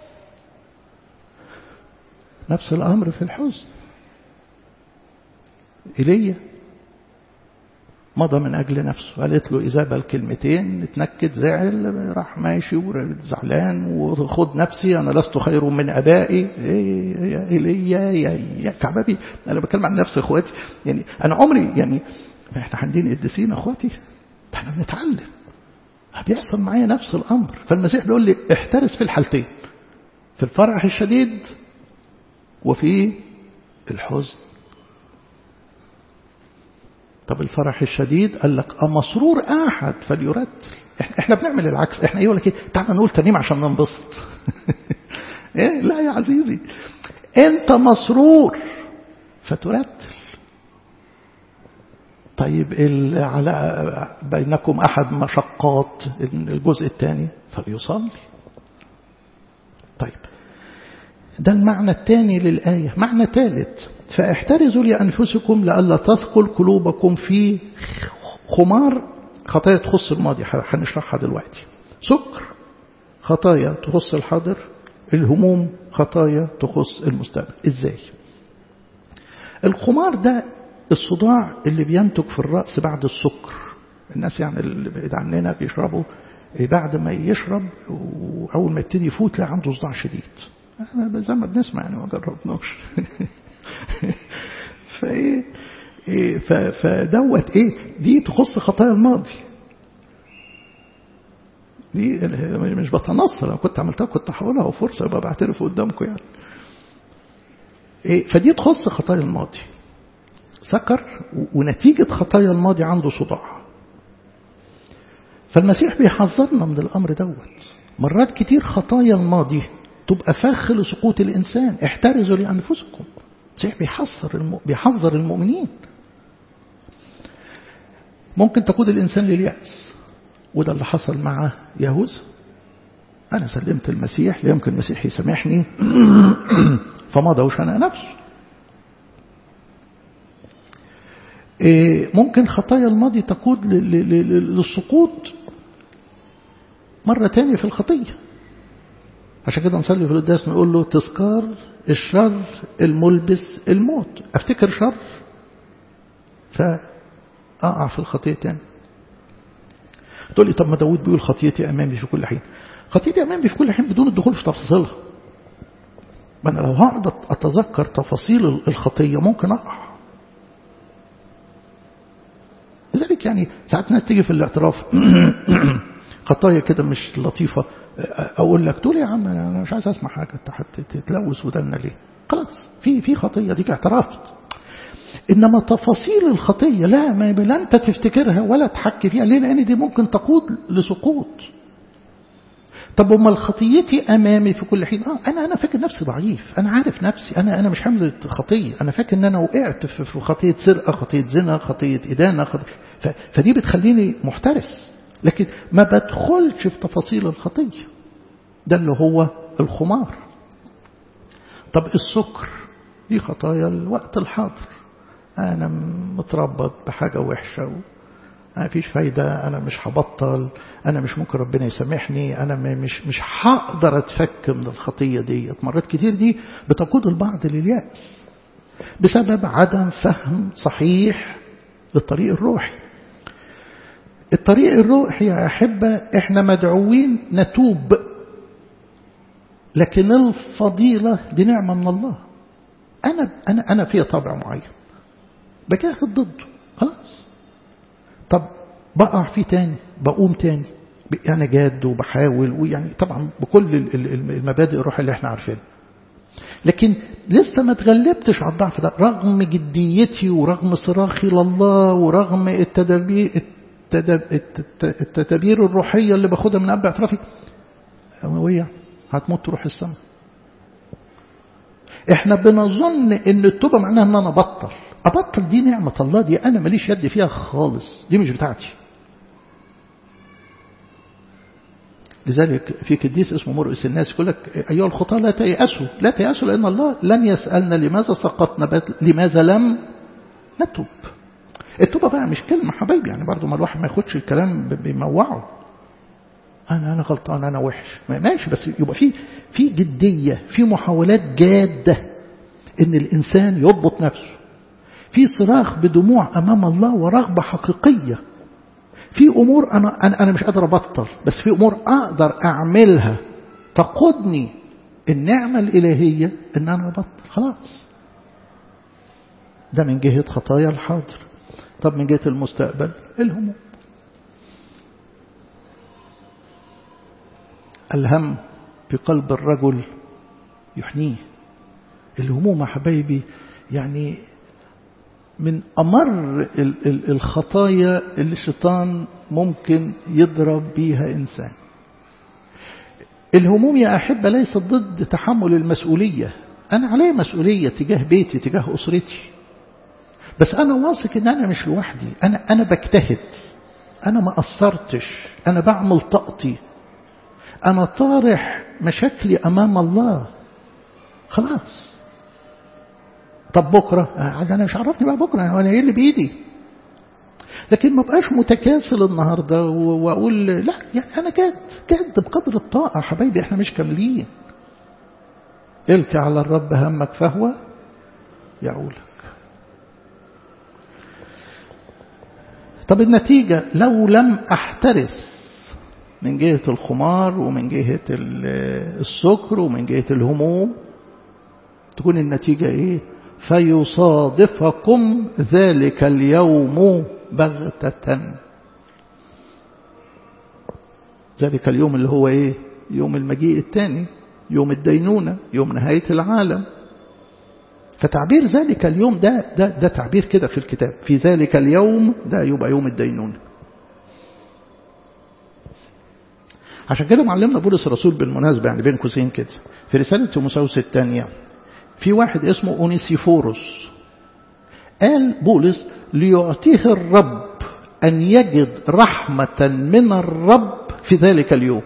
نفس الامر في الحزن ايليا مضى من أجل نفسه قالت له إيزابل كلمتين اتنكد زعل راح ماشي وزعلان وخد نفسي أنا لست خير من أبائي إيه يا إيليا يا, يا كعبابي أنا بتكلم عن نفسي إخواتي يعني أنا عمري يعني إحنا عندنا قديسين إخواتي إحنا بنتعلم بيحصل معايا نفس الأمر فالمسيح بيقول لي احترس في الحالتين في الفرح الشديد وفي الحزن طب الفرح الشديد قال لك أمسرور أحد فليرتل احنا بنعمل العكس احنا يقول لك ايه تعال نقول ترنيم عشان ننبسط ايه لا يا عزيزي انت مسرور فترتل طيب على بينكم احد مشقات الجزء الثاني فليصلي طيب ده المعنى الثاني للآية معنى ثالث فاحترزوا لأنفسكم لئلا تثقل قلوبكم في خمار خطايا تخص الماضي هنشرحها دلوقتي سكر خطايا تخص الحاضر الهموم خطايا تخص المستقبل ازاي الخمار ده الصداع اللي بينتج في الرأس بعد السكر الناس يعني اللي بعيد عننا بيشربوا بعد ما يشرب وأول ما يبتدي يفوت تلاقي عنده صداع شديد احنا زي ما بنسمع يعني ما جربناش فايه إيه فدوت ايه دي تخص خطايا الماضي دي مش بتنصر لو كنت عملتها كنت هقولها فرصه يبقى بعترف قدامكم يعني إيه فدي تخص خطايا الماضي سكر ونتيجة خطايا الماضي عنده صداع فالمسيح بيحذرنا من الأمر دوت مرات كتير خطايا الماضي تبقى فخ لسقوط الإنسان احترزوا لأنفسكم المسيح بيحذر الم... بيحذر المؤمنين ممكن تقود الإنسان لليأس وده اللي حصل مع يهوذا أنا سلمت المسيح لا يمكن المسيح يسامحني فمضى وشنق نفسه ممكن خطايا الماضي تقود للسقوط مرة تانية في الخطية عشان كده نصلي في القداس نقول له تذكار الشر الملبس الموت افتكر شر فأقع في الخطية تاني تقول لي طب ما داود بيقول خطيتي أمامي في كل حين خطيتي أمامي في كل حين بدون الدخول في تفاصيلها ما أنا لو هقعد أتذكر تفاصيل الخطية ممكن أقع لذلك يعني ساعات ناس تيجي في الاعتراف خطايا كده مش لطيفة أقول لك تقول يا عم أنا مش عايز أسمع حاجة أنت تتلوث ودنا ليه خلاص في في خطية ديك اعترفت إنما تفاصيل الخطية لا ما لا أنت تفتكرها ولا تحكي فيها ليه لأن دي ممكن تقود لسقوط طب أمال خطيتي أمامي في كل حين آه أنا أنا فاكر نفسي ضعيف أنا عارف نفسي أنا أنا مش حمل خطية أنا فاكر إن أنا وقعت في خطية سرقة خطية زنا خطية إدانة خطية فدي بتخليني محترس لكن ما بدخلش في تفاصيل الخطية ده اللي هو الخمار طب السكر دي خطايا الوقت الحاضر أنا متربط بحاجة وحشة ما فيش فايدة أنا مش هبطل أنا مش ممكن ربنا يسامحني أنا مش مش هقدر أتفك من الخطية دي مرات كتير دي بتقود البعض لليأس بسبب عدم فهم صحيح للطريق الروحي الطريق الروحي يا أحبة إحنا مدعوين نتوب لكن الفضيلة دي نعمة من الله أنا أنا أنا فيها طبع معين بجاهد ضده خلاص طب بقع فيه تاني بقوم تاني أنا جاد وبحاول ويعني طبعا بكل المبادئ الروحية اللي احنا عارفينها لكن لسه ما تغلبتش على الضعف ده رغم جديتي ورغم صراخي لله ورغم التدابير التدابير الروحية اللي باخدها من أب اعترافي ويا هتموت تروح السماء احنا بنظن ان التوبة معناها ان انا ابطل ابطل دي نعمة الله دي انا ماليش يد فيها خالص دي مش بتاعتي لذلك في قديس اسمه مرقس الناس يقول لك أيها الخطاة لا تيأسوا لا تيأسوا لأن الله لن يسألنا لماذا سقطنا لماذا لم نتوب التوبة بقى مش كلمة حبايبي يعني برضو ما الواحد ما ياخدش الكلام بيموعه أنا أنا غلطان أنا وحش ماشي بس يبقى في في جدية في محاولات جادة إن الإنسان يضبط نفسه في صراخ بدموع أمام الله ورغبة حقيقية في أمور أنا أنا أنا مش قادر أبطل بس في أمور أقدر أعملها تقودني النعمة الإلهية إن أنا أبطل خلاص ده من جهة خطايا الحاضر طب من جهة المستقبل الهموم الهم في قلب الرجل يحنيه الهموم يا حبايبي يعني من أمر الخطايا اللي الشيطان ممكن يضرب بيها إنسان الهموم يا أحبة ليست ضد تحمل المسؤولية أنا علي مسؤولية تجاه بيتي تجاه أسرتي بس أنا واثق إن أنا مش لوحدي أنا أنا بجتهد أنا ما قصرتش أنا بعمل طاقتي أنا طارح مشاكلي أمام الله خلاص طب بكرة أنا مش عرفني بقى بكرة أنا إيه اللي بإيدي لكن ما بقاش متكاسل النهاردة وأقول لا يعني أنا جد جد بقدر الطاقة حبايبي إحنا مش كاملين الك على الرب همك فهو يعولك طب النتيجة لو لم أحترس من جهة الخمار ومن جهة السكر ومن جهة الهموم تكون النتيجة إيه فيصادفكم ذلك اليوم بغتة ذلك اليوم اللي هو إيه يوم المجيء الثاني يوم الدينونة يوم نهاية العالم فتعبير ذلك اليوم ده ده ده تعبير كده في الكتاب في ذلك اليوم ده يبقى يوم الدينونة عشان كده معلمنا بولس الرسول بالمناسبة يعني بين قوسين كده في رسالة تيموثاوس الثانية في واحد اسمه أونيسيفوروس قال بولس ليعطيه الرب أن يجد رحمة من الرب في ذلك اليوم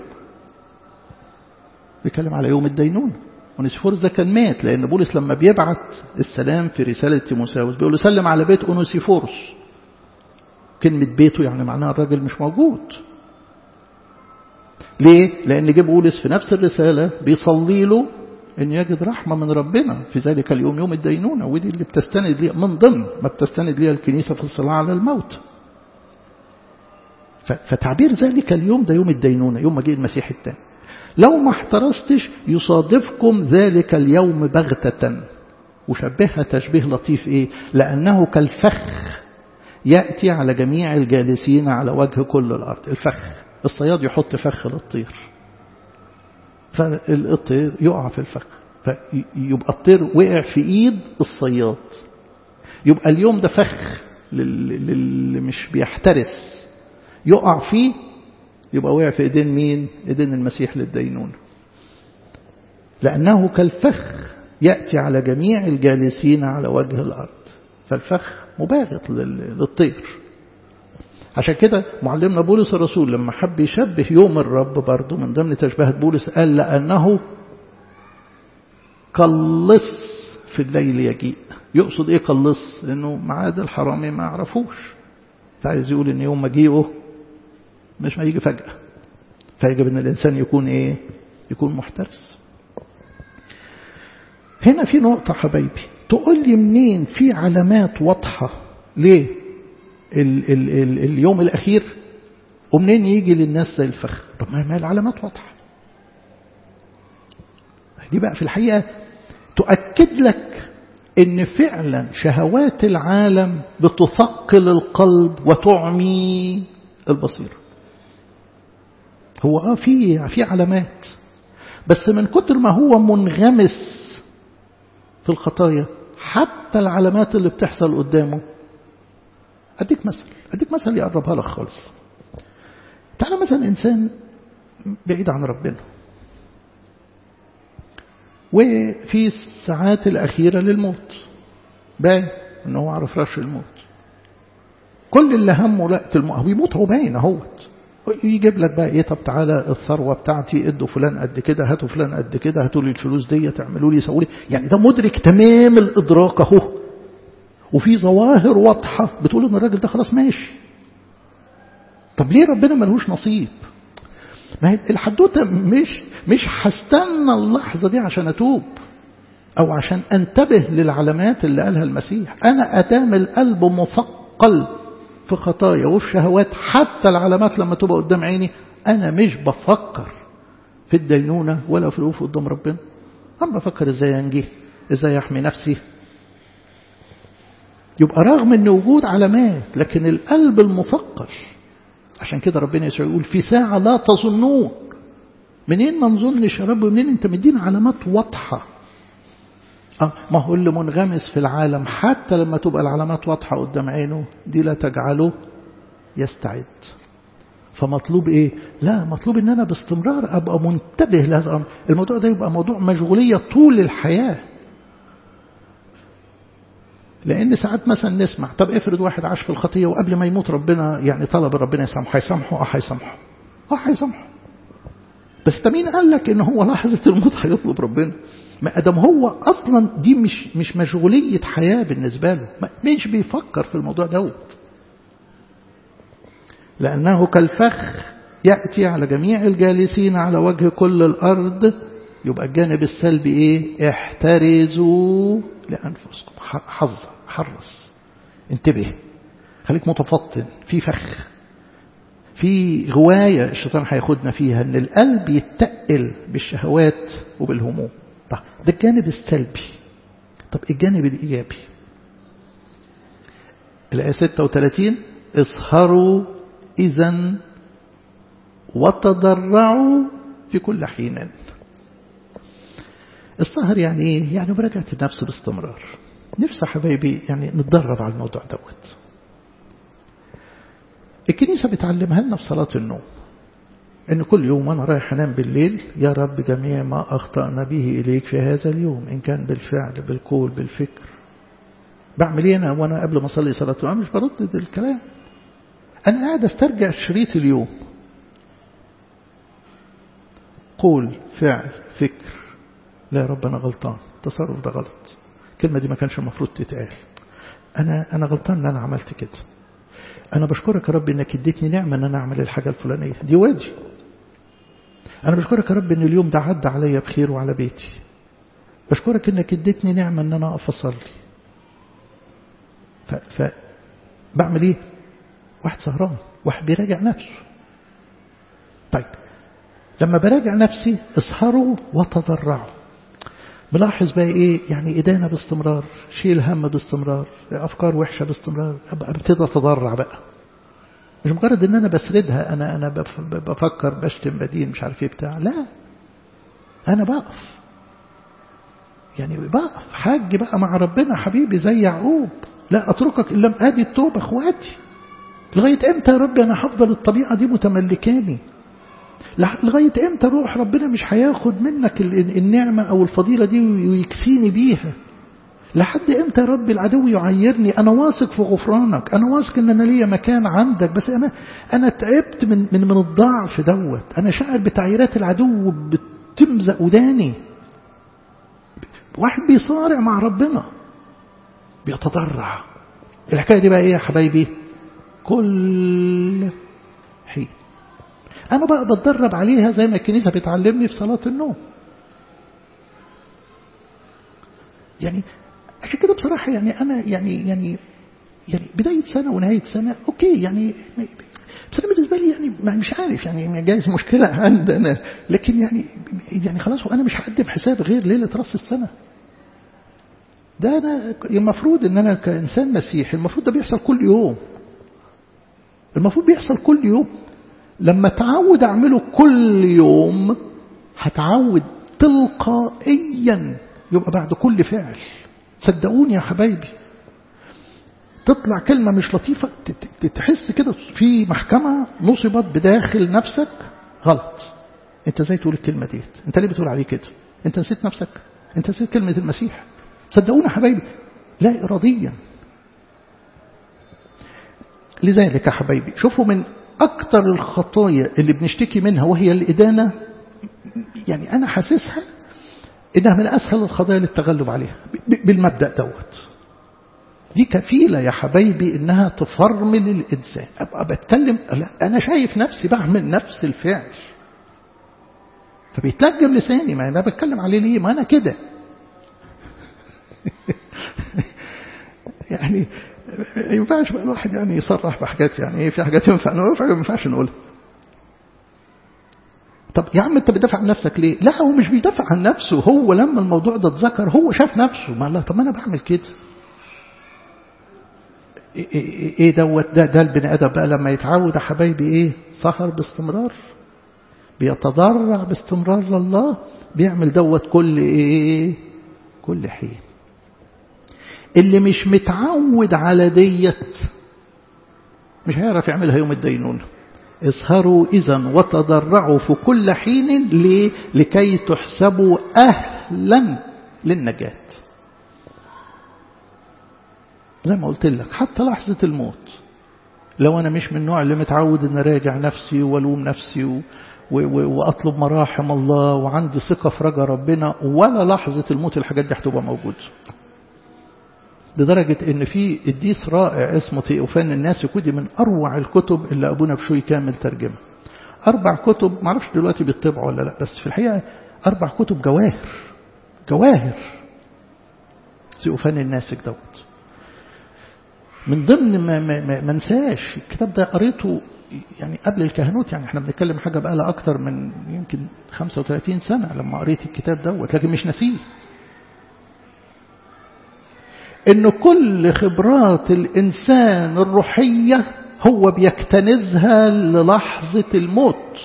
بيتكلم على يوم الدينونة أونيسيفوروس ده كان مات لأن بولس لما بيبعت السلام في رسالة تيموثاوس بيقول له سلم على بيت أونيسيفوروس كلمة بيته يعني معناها الراجل مش موجود ليه؟ لأن جه بولس في نفس الرسالة بيصلي له أن يجد رحمة من ربنا في ذلك اليوم يوم الدينونة ودي اللي بتستند ليها من ضمن ما بتستند ليها الكنيسة في الصلاة على الموت فتعبير ذلك اليوم ده يوم الدينونة يوم مجيء المسيح الثاني لو ما احترستش يصادفكم ذلك اليوم بغتة وشبهها تشبيه لطيف ايه لأنه كالفخ يأتي على جميع الجالسين على وجه كل الأرض الفخ الصياد يحط فخ للطير فالطير يقع في الفخ فيبقى الطير وقع في ايد الصياد يبقى اليوم ده فخ للي مش بيحترس يقع فيه يبقى وقع في ايدين مين ايدين المسيح للدينونة لأنه كالفخ يأتي على جميع الجالسين على وجه الأرض فالفخ مباغت للطير عشان كده معلمنا بولس الرسول لما حب يشبه يوم الرب برضه من ضمن تشبيهات بولس قال لأنه كاللص في الليل يجيء يقصد ايه كاللص لانه معاد الحرامي ما يعرفوش فعايز يقول ان يوم مجيئه مش هيجي فجأة فيجب ان الانسان يكون ايه يكون محترس هنا في نقطة حبايبي تقول لي منين في علامات واضحة ليه ال ال ال اليوم الأخير ومنين يجي للناس زي الفخ طب ما العلامات واضحة دي بقى في الحقيقة تؤكد لك ان فعلا شهوات العالم بتثقل القلب وتعمي البصيرة هو اه في في علامات بس من كتر ما هو منغمس في الخطايا حتى العلامات اللي بتحصل قدامه أديك مثل أديك مثل يقربها لك خالص تعالى مثلا إنسان بعيد عن ربنا وفي الساعات الأخيرة للموت باين إن هو على فراش الموت كل اللي همه لا الموت بيموت هو باين اهوت يجيب لك بقى ايه طب تعالى الثروه بتاعتي ادوا فلان قد كده هاتوا فلان قد كده هاتوا لي الفلوس دي تعملوا لي سووا لي يعني ده مدرك تمام الادراك اهو وفي ظواهر واضحة بتقول ان الراجل ده خلاص ماشي طب ليه ربنا ملهوش نصيب ما هي الحدوته مش مش هستنى اللحظة دي عشان أتوب أو عشان أنتبه للعلامات اللي قالها المسيح أنا أتام القلب مثقل في خطايا وفي شهوات حتى العلامات لما تبقى قدام عيني أنا مش بفكر في الدينونة ولا في الوقوف قدام ربنا أنا بفكر إزاي أنجي إزاي أحمي نفسي يبقى رغم أن وجود علامات لكن القلب المثقل عشان كده ربنا يسوع يقول في ساعة لا تظنون منين ما نظنش يا رب منين انت مدينا علامات واضحة آه ما هو اللي منغمس في العالم حتى لما تبقى العلامات واضحة قدام عينه دي لا تجعله يستعد فمطلوب ايه لا مطلوب ان انا باستمرار ابقى منتبه لهذا الامر الموضوع ده يبقى موضوع مشغولية طول الحياة لأن ساعات مثلا نسمع طب افرض واحد عاش في الخطية وقبل ما يموت ربنا يعني طلب ربنا يسامحه هيسامحه اه هيسامحه اه هيسامحه بس ده مين قال لك ان هو لحظة الموت هيطلب ربنا ما ادم هو اصلا دي مش مش مشغولية حياة بالنسبة له مش بيفكر في الموضوع دوت لأنه كالفخ يأتي على جميع الجالسين على وجه كل الأرض يبقى الجانب السلبي ايه احترزوا لأنفسكم حظ حرص انتبه خليك متفطن في فخ في غواية الشيطان هياخدنا فيها ان القلب يتقل بالشهوات وبالهموم طب ده الجانب السلبي طب الجانب الإيجابي الآية 36 اسهروا إذا وتضرعوا في كل حين السهر يعني ايه؟ يعني مراجعة النفس باستمرار نفسي حبايبي يعني نتدرب على الموضوع دوت الكنيسة بتعلمها لنا في صلاة النوم ان كل يوم وانا رايح انام بالليل يا رب جميع ما اخطأنا به اليك في هذا اليوم ان كان بالفعل بالقول بالفكر بعمل ايه انا وانا قبل ما اصلي صلاة النوم مش بردد الكلام انا قاعد استرجع شريط اليوم قول فعل فكر لا يا رب أنا غلطان التصرف ده غلط الكلمة دي ما كانش المفروض تتقال أنا أنا غلطان إن أنا عملت كده أنا بشكرك يا رب إنك اديتني نعمة إن أنا أعمل الحاجة الفلانية دي واجي أنا بشكرك يا رب إن اليوم ده عدى عليا بخير وعلى بيتي بشكرك إنك اديتني نعمة إن أنا أقف أصلي ف... ف... بعمل إيه؟ واحد سهران واحد بيراجع نفسه طيب لما براجع نفسي اسهروا وتضرعوا ملاحظ بقى ايه يعني ايدينا باستمرار شيل هم باستمرار افكار وحشه باستمرار ابقى ابتدي اتضرع بقى مش مجرد ان انا بسردها انا انا بفكر بشتم بدين مش عارف ايه بتاع لا انا بقف يعني بقف حاج بقى مع ربنا حبيبي زي يعقوب لا اتركك الا لم ادي التوبه اخواتي لغايه امتى يا ربي انا هفضل الطبيعه دي متملكاني لغاية امتى روح ربنا مش هياخد منك النعمة او الفضيلة دي ويكسيني بيها لحد امتى يا رب العدو يعيرني انا واثق في غفرانك انا واثق ان انا ليا مكان عندك بس انا انا تعبت من من من الضعف دوت انا شاعر بتعييرات العدو بتمزق وداني واحد بيصارع مع ربنا بيتضرع الحكايه دي بقى ايه يا حبايبي كل حين أنا بقى بتدرب عليها زي ما الكنيسة بتعلمني في صلاة النوم يعني عشان كده بصراحة يعني أنا يعني يعني يعني بداية سنة ونهاية سنة أوكي يعني بس أنا بالنسبة لي يعني مش عارف يعني جايز مشكلة عندنا لكن يعني يعني خلاص وأنا مش هقدم حساب غير ليلة رأس السنة ده أنا المفروض إن أنا كإنسان مسيحي المفروض ده بيحصل كل يوم المفروض بيحصل كل يوم لما تعود أعمله كل يوم هتعود تلقائيا يبقى بعد كل فعل صدقوني يا حبايبي تطلع كلمة مش لطيفة تحس كده في محكمة نصبت بداخل نفسك غلط انت ازاي تقول الكلمة ديت انت ليه بتقول عليه كده انت نسيت نفسك انت نسيت كلمة المسيح صدقوني يا حبايبي لا إراديا لذلك يا حبايبي شوفوا من أكتر الخطايا اللي بنشتكي منها وهي الإدانة يعني أنا حاسسها إنها من أسهل الخطايا للتغلب عليها بالمبدأ دوت دي كفيلة يا حبايبي إنها تفرمل الإنسان أبقى بتكلم لا أنا شايف نفسي بعمل نفس الفعل فبيتلجم لساني ما أنا بتكلم عليه ليه ما أنا كده يعني ما ينفعش بقى الواحد يعني يصرح بحاجات يعني ايه في حاجات ينفع نقولها وفي حاجات ما ينفعش نقولها طب يا عم انت بتدافع عن نفسك ليه؟ لا هو مش بيدافع عن نفسه هو لما الموضوع ده اتذكر هو شاف نفسه ما لا طب ما انا بعمل كده ايه, إيه, إيه دوت ده ده البني ادم بقى لما يتعود يا حبايبي ايه؟ سهر باستمرار بيتضرع باستمرار لله بيعمل دوت كل ايه؟ كل حين اللي مش متعود على ديت مش هيعرف يعملها يوم الدينونة اسهروا إذا وتضرعوا في كل حين ليه؟ لكي تحسبوا أهلا للنجاة زي ما قلت لك حتى لحظة الموت لو أنا مش من النوع اللي متعود أن أراجع نفسي وألوم نفسي و... وأطلب مراحم الله وعندي ثقة في رجا ربنا ولا لحظة الموت الحاجات دي هتبقى موجودة لدرجة ان في قديس رائع اسمه ثيوفان الناس كودي من اروع الكتب اللي ابونا بشوي كامل ترجمها اربع كتب معرفش دلوقتي بيطبعوا ولا لا بس في الحقيقة اربع كتب جواهر جواهر ثيوفان الناسك دوت من ضمن ما ما ما انساش الكتاب ده قريته يعني قبل الكهنوت يعني احنا بنتكلم حاجة بقى لها اكتر من يمكن 35 سنة لما قريت الكتاب دوت لكن مش نسيه ان كل خبرات الانسان الروحية هو بيكتنزها للحظة الموت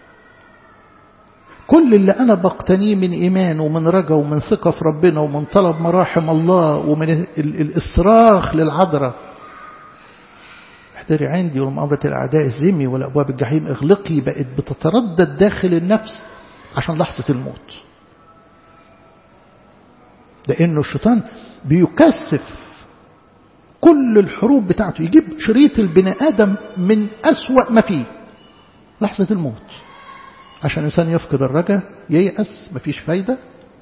كل اللي انا بقتنيه من ايمان ومن رجا ومن ثقة في ربنا ومن طلب مراحم الله ومن الصراخ للعذراء احضري عندي ومؤامرة الاعداء الزمي والابواب الجحيم اغلقي بقت بتتردد داخل النفس عشان لحظة الموت لانه الشيطان بيكثف كل الحروب بتاعته يجيب شريط البني آدم من أسوأ ما فيه لحظة الموت عشان الإنسان يفقد الرجاء ييأس مفيش فايدة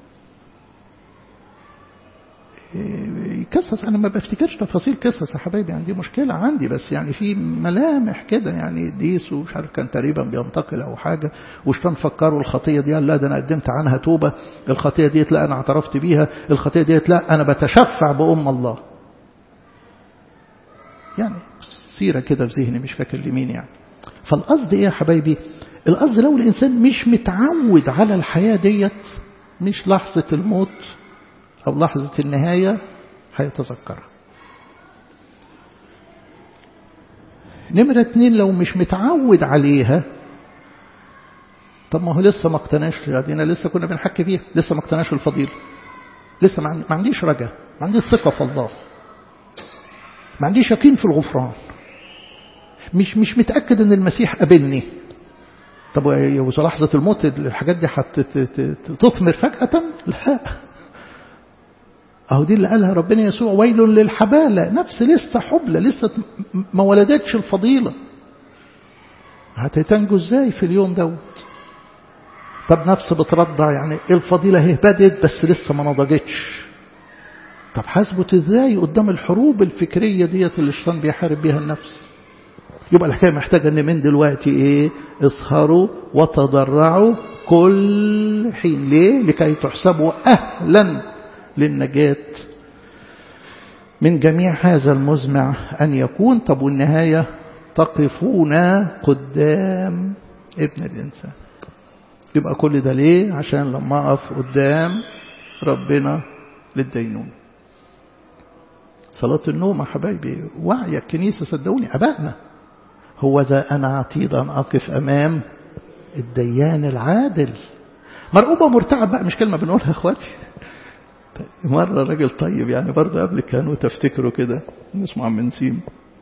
قصص أنا ما بفتكرش تفاصيل قصص يا حبايبي عندي مشكلة عندي بس يعني في ملامح كده يعني ديس ومش عارف كان تقريبا بينتقل أو حاجة وشتان فكروا الخطية دي لا ده أنا قدمت عنها توبة الخطية ديت لا أنا اعترفت بيها الخطية ديت لا أنا بتشفع بأم الله يعني سيرة كده في ذهني مش فاكر لمين يعني فالقصد إيه يا حبايبي القصد لو الإنسان مش متعود على الحياة ديت مش لحظة الموت أو لحظة النهاية هيتذكرها نمرة اتنين لو مش متعود عليها طب ما هو لسه ما اقتناش ادينا لسه كنا بنحكي فيها لسه ما اقتناش الفضيلة لسه ما عنديش رجاء ما عنديش ثقة في الله ما عنديش يقين في الغفران مش مش متأكد ان المسيح قابلني طب وفي لحظة الموت الحاجات دي هتثمر فجأة لا أهو دي اللي قالها ربنا يسوع ويل للحبالة نفس لسه حبلة لسه ما ولدتش الفضيلة هتتنجو ازاي في اليوم دوت طب نفس بترضع يعني الفضيلة هي بدت بس لسه ما نضجتش طب حاسبت ازاي قدام الحروب الفكرية ديت اللي الشيطان بيحارب بيها النفس يبقى الحكاية محتاجة ان من دلوقتي ايه اسهروا وتضرعوا كل حين ليه لكي تحسبوا اهلا للنجاة من جميع هذا المزمع أن يكون طب والنهاية تقفون قدام ابن الإنسان يبقى كل ده ليه عشان لما أقف قدام ربنا للدينون صلاة النوم يا حبايبي وعي الكنيسة صدقوني أبائنا هو ذا أنا عتيدا أقف أمام الديان العادل مرقوبة مرتعب بقى مش كلمة بنقولها اخواتي مرة راجل طيب يعني برضه قبل كانوا تفتكروا كده اسمه عم نسيم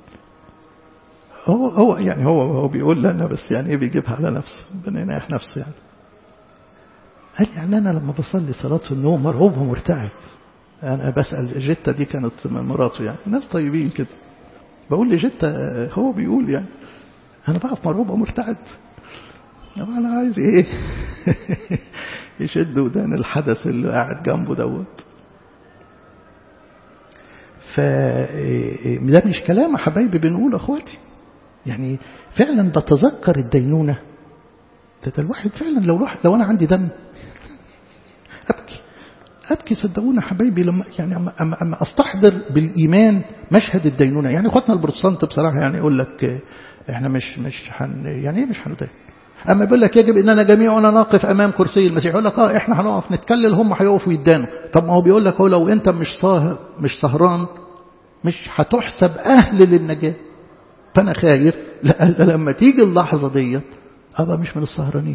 هو هو يعني هو هو بيقول لنا بس يعني ايه بيجيبها على نفسه ربنا يناح نفسه يعني قال يعني انا لما بصلي صلاة النوم مرعوب ومرتعب انا بسأل جتة دي كانت مراته يعني ناس طيبين كده بقول لجتة هو بيقول يعني انا بقف مرعوب ومرتعد انا عايز ايه يشد ودان الحدث اللي قاعد جنبه دوت فده مش كلام حبايبي بنقول اخواتي يعني فعلا بتذكر الدينونة ده, ده الواحد فعلا لو الواحد لو انا عندي دم ابكي ابكي صدقونا حبايبي لما يعني اما, أما, أما استحضر بالايمان مشهد الدينونة يعني اخواتنا البروتستانت بصراحة يعني يقول لك احنا مش مش هن يعني ايه مش هندين اما بيقول لك يجب اننا جميعنا نقف امام كرسي المسيح يقول لك اه احنا هنقف نتكلم هم هيقفوا يدانوا طب ما هو بيقول لك هو لو انت مش ساهر مش سهران مش هتحسب اهل للنجاه فانا خايف لما تيجي اللحظه ديت ابقى مش من السهرانين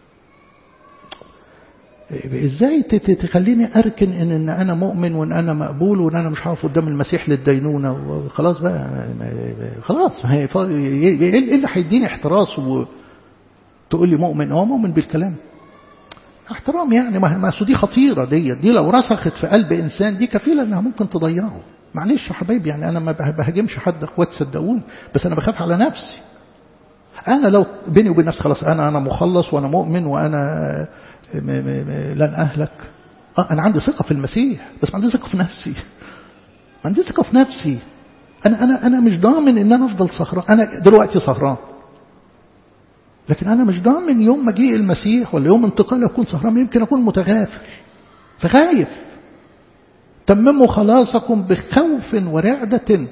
ازاي تخليني اركن ان, ان انا مؤمن وان انا مقبول وان انا مش هقف قدام المسيح للدينونه وخلاص بقى خلاص ما هي ايه اللي هيديني احتراس و تقول لي مؤمن هو مؤمن بالكلام احترام يعني ما دي خطيرة دي دي لو رسخت في قلب إنسان دي كفيلة إنها ممكن تضيعه معلش يا حبايبي يعني أنا ما بهاجمش حد أخوات صدقوني بس أنا بخاف على نفسي أنا لو بيني وبين نفسي خلاص أنا أنا مخلص وأنا مؤمن وأنا لن أهلك آه أنا عندي ثقة في المسيح بس ما عندي ثقة في نفسي ما عندي ثقة في نفسي أنا أنا أنا مش ضامن إن أنا أفضل سهران أنا دلوقتي سهران لكن أنا مش ضامن يوم مجيء المسيح ولا يوم انتقاله أكون سهران يمكن أكون متغافل فخايف تمموا خلاصكم بخوف ورعدة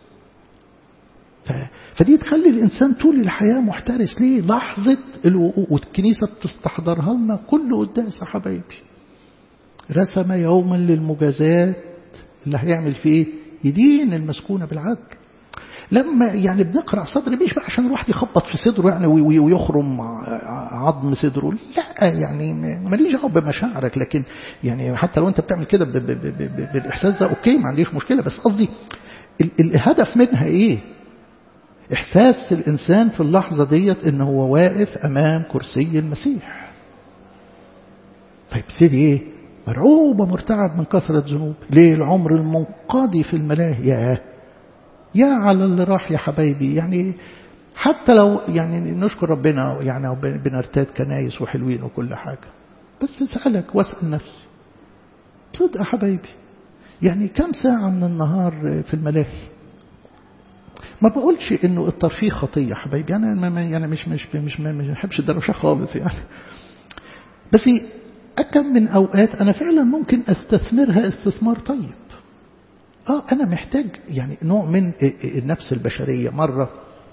فدي تخلي الإنسان طول الحياة محترس ليه لحظة الوقوع والكنيسة بتستحضرها لنا كل قداس يا حبايبي رسم يوما للمجازات اللي هيعمل فيه يدين المسكونة بالعدل لما يعني بنقرأ صدر مش بقى عشان الواحد يخبط في صدره يعني ويخرم عظم صدره لا يعني ماليش دعوه بمشاعرك لكن يعني حتى لو انت بتعمل كده بالاحساس ده اوكي ما عنديش مشكله بس قصدي الهدف منها ايه احساس الانسان في اللحظه ديت ان هو واقف امام كرسي المسيح فيبتدي ايه مرعوب ومرتعب من كثره ذنوب ليه العمر المنقضي في الملاهي ياه يا على اللي راح يا حبايبي يعني حتى لو يعني نشكر ربنا يعني بنرتاد كنايس وحلوين وكل حاجة بس اسألك واسأل نفسي صدق يا حبايبي يعني كم ساعة من النهار في الملاهي ما بقولش انه الترفيه خطية حبايبي انا ما يعني مش مش مش ما بحبش الدروشة خالص يعني بس أكم من أوقات أنا فعلا ممكن أستثمرها استثمار طيب آه أنا محتاج يعني نوع من النفس البشرية مرة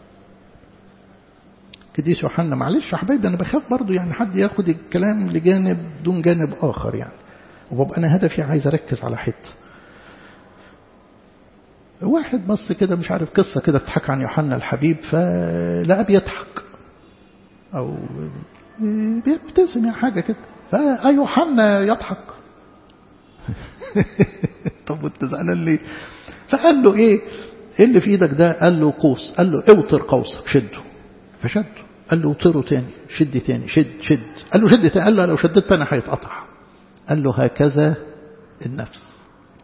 قديس يوحنا معلش يا حبايبي أنا بخاف برضو يعني حد ياخد الكلام لجانب دون جانب آخر يعني وببقى أنا هدفي عايز أركز على حتة واحد بص كده مش عارف قصة كده بتحكي عن يوحنا الحبيب فلقى بيضحك أو بيبتسم يعني حاجة كده فيوحنا يضحك طب وانت زعلان ليه فقال له ايه ايه اللي في ايدك ده قال له قوس قال له اوتر قوسك شده فشده قال له اوتره تاني شد تاني شد شد قال له شد تاني قال له لو شددت تاني هيتقطع قال له هكذا النفس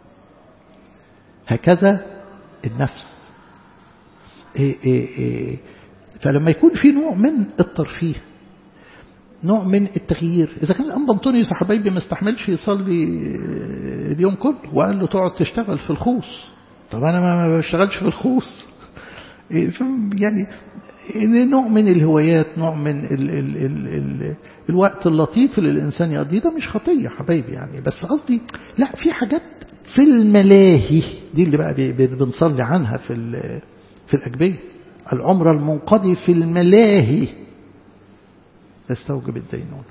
هكذا النفس إيه إيه إيه فلما يكون في نوع من الترفيه نوع من التغيير إذا كان الأنبا أنطونيوس يا حبايبي ما استحملش يصلي اليوم كله وقال له تقعد تشتغل في الخوص طب أنا ما بشتغلش في الخوص يعني نوع من الهوايات نوع من ال ال ال ال الوقت اللطيف اللي الإنسان يقضيه ده مش خطية حبايبي يعني بس قصدي لا في حاجات في الملاهي دي اللي بقى بنصلي عنها في في الأجبية العمر المنقضي في الملاهي يستوجب الدينون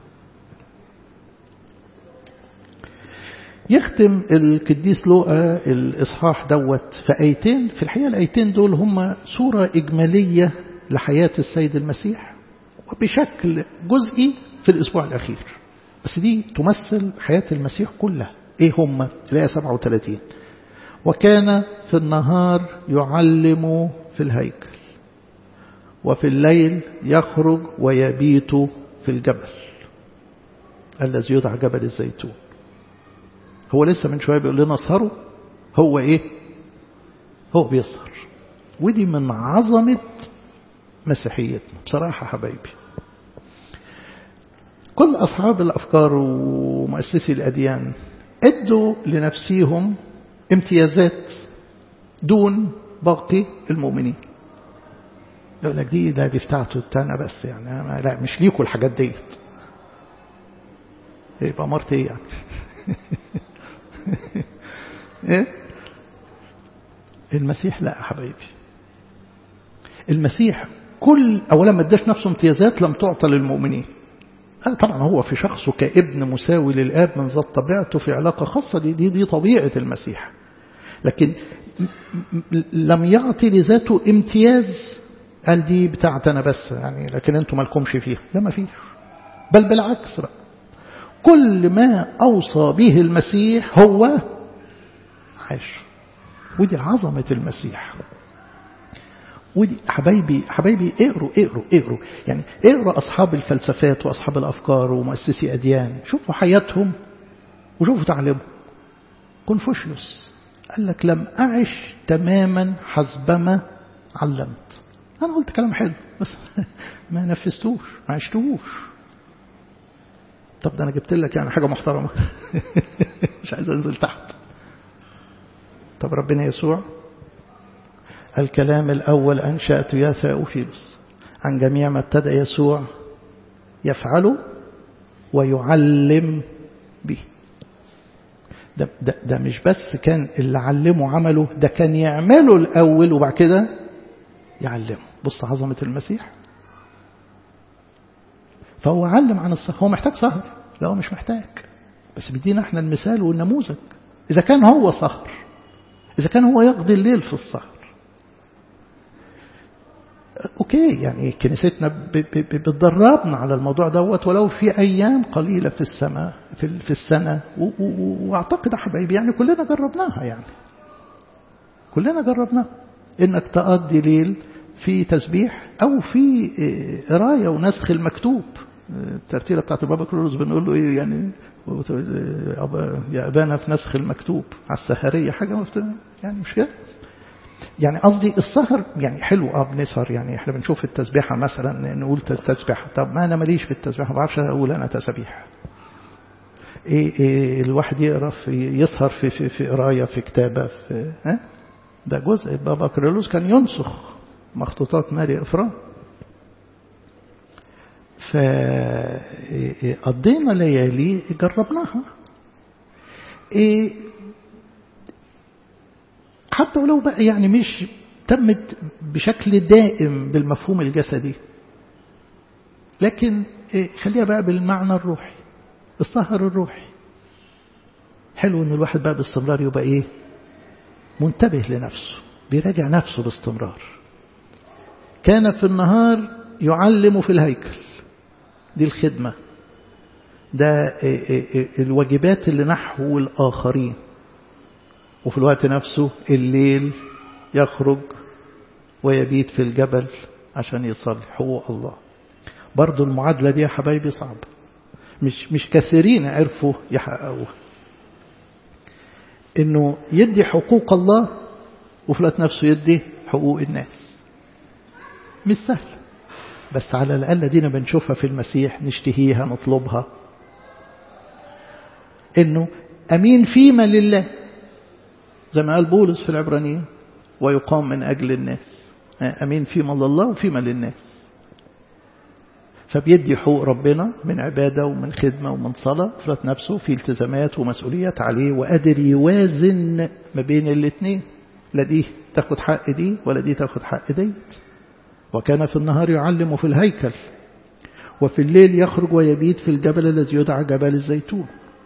يختم القديس لوقا الإصحاح دوت في آيتين في الحقيقة الآيتين دول هم صورة إجمالية لحياة السيد المسيح وبشكل جزئي في الأسبوع الأخير بس دي تمثل حياة المسيح كلها إيه هم الآية 37 وكان في النهار يعلم في الهيكل وفي الليل يخرج ويبيت في الجبل الذي يدعى جبل الزيتون هو لسه من شوية بيقول لنا اسهروا هو ايه هو بيسهر ودي من عظمة مسيحيتنا بصراحة حبايبي كل أصحاب الأفكار ومؤسسي الأديان ادوا لنفسيهم امتيازات دون باقي المؤمنين يقول لك دي ده دي بتاعته التانى بس يعني لا مش ليكوا الحاجات ديت يبقى مرت ايه يعني ايه المسيح لا يا حبايبي المسيح كل اولا ما اداش نفسه امتيازات لم تعطى للمؤمنين طبعا هو في شخصه كابن مساوي للاب من ذات طبيعته في علاقه خاصه دي دي, دي طبيعه المسيح لكن لم يعطي لذاته امتياز قال دي بتاعتنا بس يعني لكن انتم مالكمش فيها لا ما فيش بل بالعكس بقى كل ما أوصى به المسيح هو عاش ودي عظمة المسيح ودي حبايبي حبايبي اقروا اقروا اقروا يعني اقروا أصحاب الفلسفات وأصحاب الأفكار ومؤسسي أديان شوفوا حياتهم وشوفوا تعليمهم كونفوشيوس قال لك لم أعش تماما حسبما علمت أنا قلت كلام حلو بس ما نفذتوش ما عشتوش طب ده أنا جبت لك يعني حاجة محترمة مش عايز أنزل تحت طب ربنا يسوع الكلام الأول أنشأت يا ثاؤفيلوس عن جميع ما ابتدأ يسوع يفعله ويعلم به ده, ده, ده مش بس كان اللي علمه عمله ده كان يعمله الأول وبعد كده يعلمه بص عظمة المسيح فهو علم عن السهر هو محتاج سهر لا هو مش محتاج بس بيدينا احنا المثال والنموذج إذا كان هو سهر إذا كان هو يقضي الليل في السهر أوكي يعني كنيستنا بتدربنا على الموضوع دوت ولو في أيام قليلة في السماء في, في السنة وأعتقد حبايبي يعني كلنا جربناها يعني كلنا جربناها إنك تقضي ليل في تسبيح أو في قراية ونسخ المكتوب الترتيلة بتاعت البابا كرولوس بنقول له إيه يعني يا أبانا في نسخ المكتوب على السهرية حاجة يعني مش كده يعني قصدي السهر يعني حلو اه بنسهر يعني احنا بنشوف التسبيحة مثلا نقول التسبيحة طب ما انا ماليش في التسبيحة ما بعرفش اقول انا تسبيح ايه, إيه الواحد يقرا في يسهر في في, في قرايه في كتابه في ها ده جزء بابا كريلوس كان ينسخ مخطوطات ماري افرام فقضينا ليالي جربناها إيه حتى ولو بقى يعني مش تمت بشكل دائم بالمفهوم الجسدي لكن إيه خليها بقى بالمعنى الروحي السهر الروحي حلو ان الواحد بقى باستمرار يبقى ايه منتبه لنفسه بيراجع نفسه باستمرار كان في النهار يعلم في الهيكل دي الخدمة ده الواجبات اللي نحو الآخرين وفي الوقت نفسه الليل يخرج ويبيت في الجبل عشان يصلي حقوق الله برضو المعادلة دي يا حبايبي صعبة مش مش كثيرين عرفوا يحققوها انه يدي حقوق الله وفي الوقت نفسه يدي حقوق الناس مش سهل بس على الأقل دينا بنشوفها في المسيح نشتهيها نطلبها انه امين فيما لله زي ما قال بولس في العبرانيين ويقام من أجل الناس أمين فيما لله وفيما للناس فبيدي حقوق ربنا من عبادة ومن خدمة ومن صلاة فرط نفسه في التزامات ومسؤوليات عليه وقادر يوازن ما بين الاثنين لا دي تاخد حق دي ولا دي تاخد حق ديت وكان في النهار يعلم في الهيكل وفي الليل يخرج ويبيت في الجبل الذي يدعى جبل الزيتون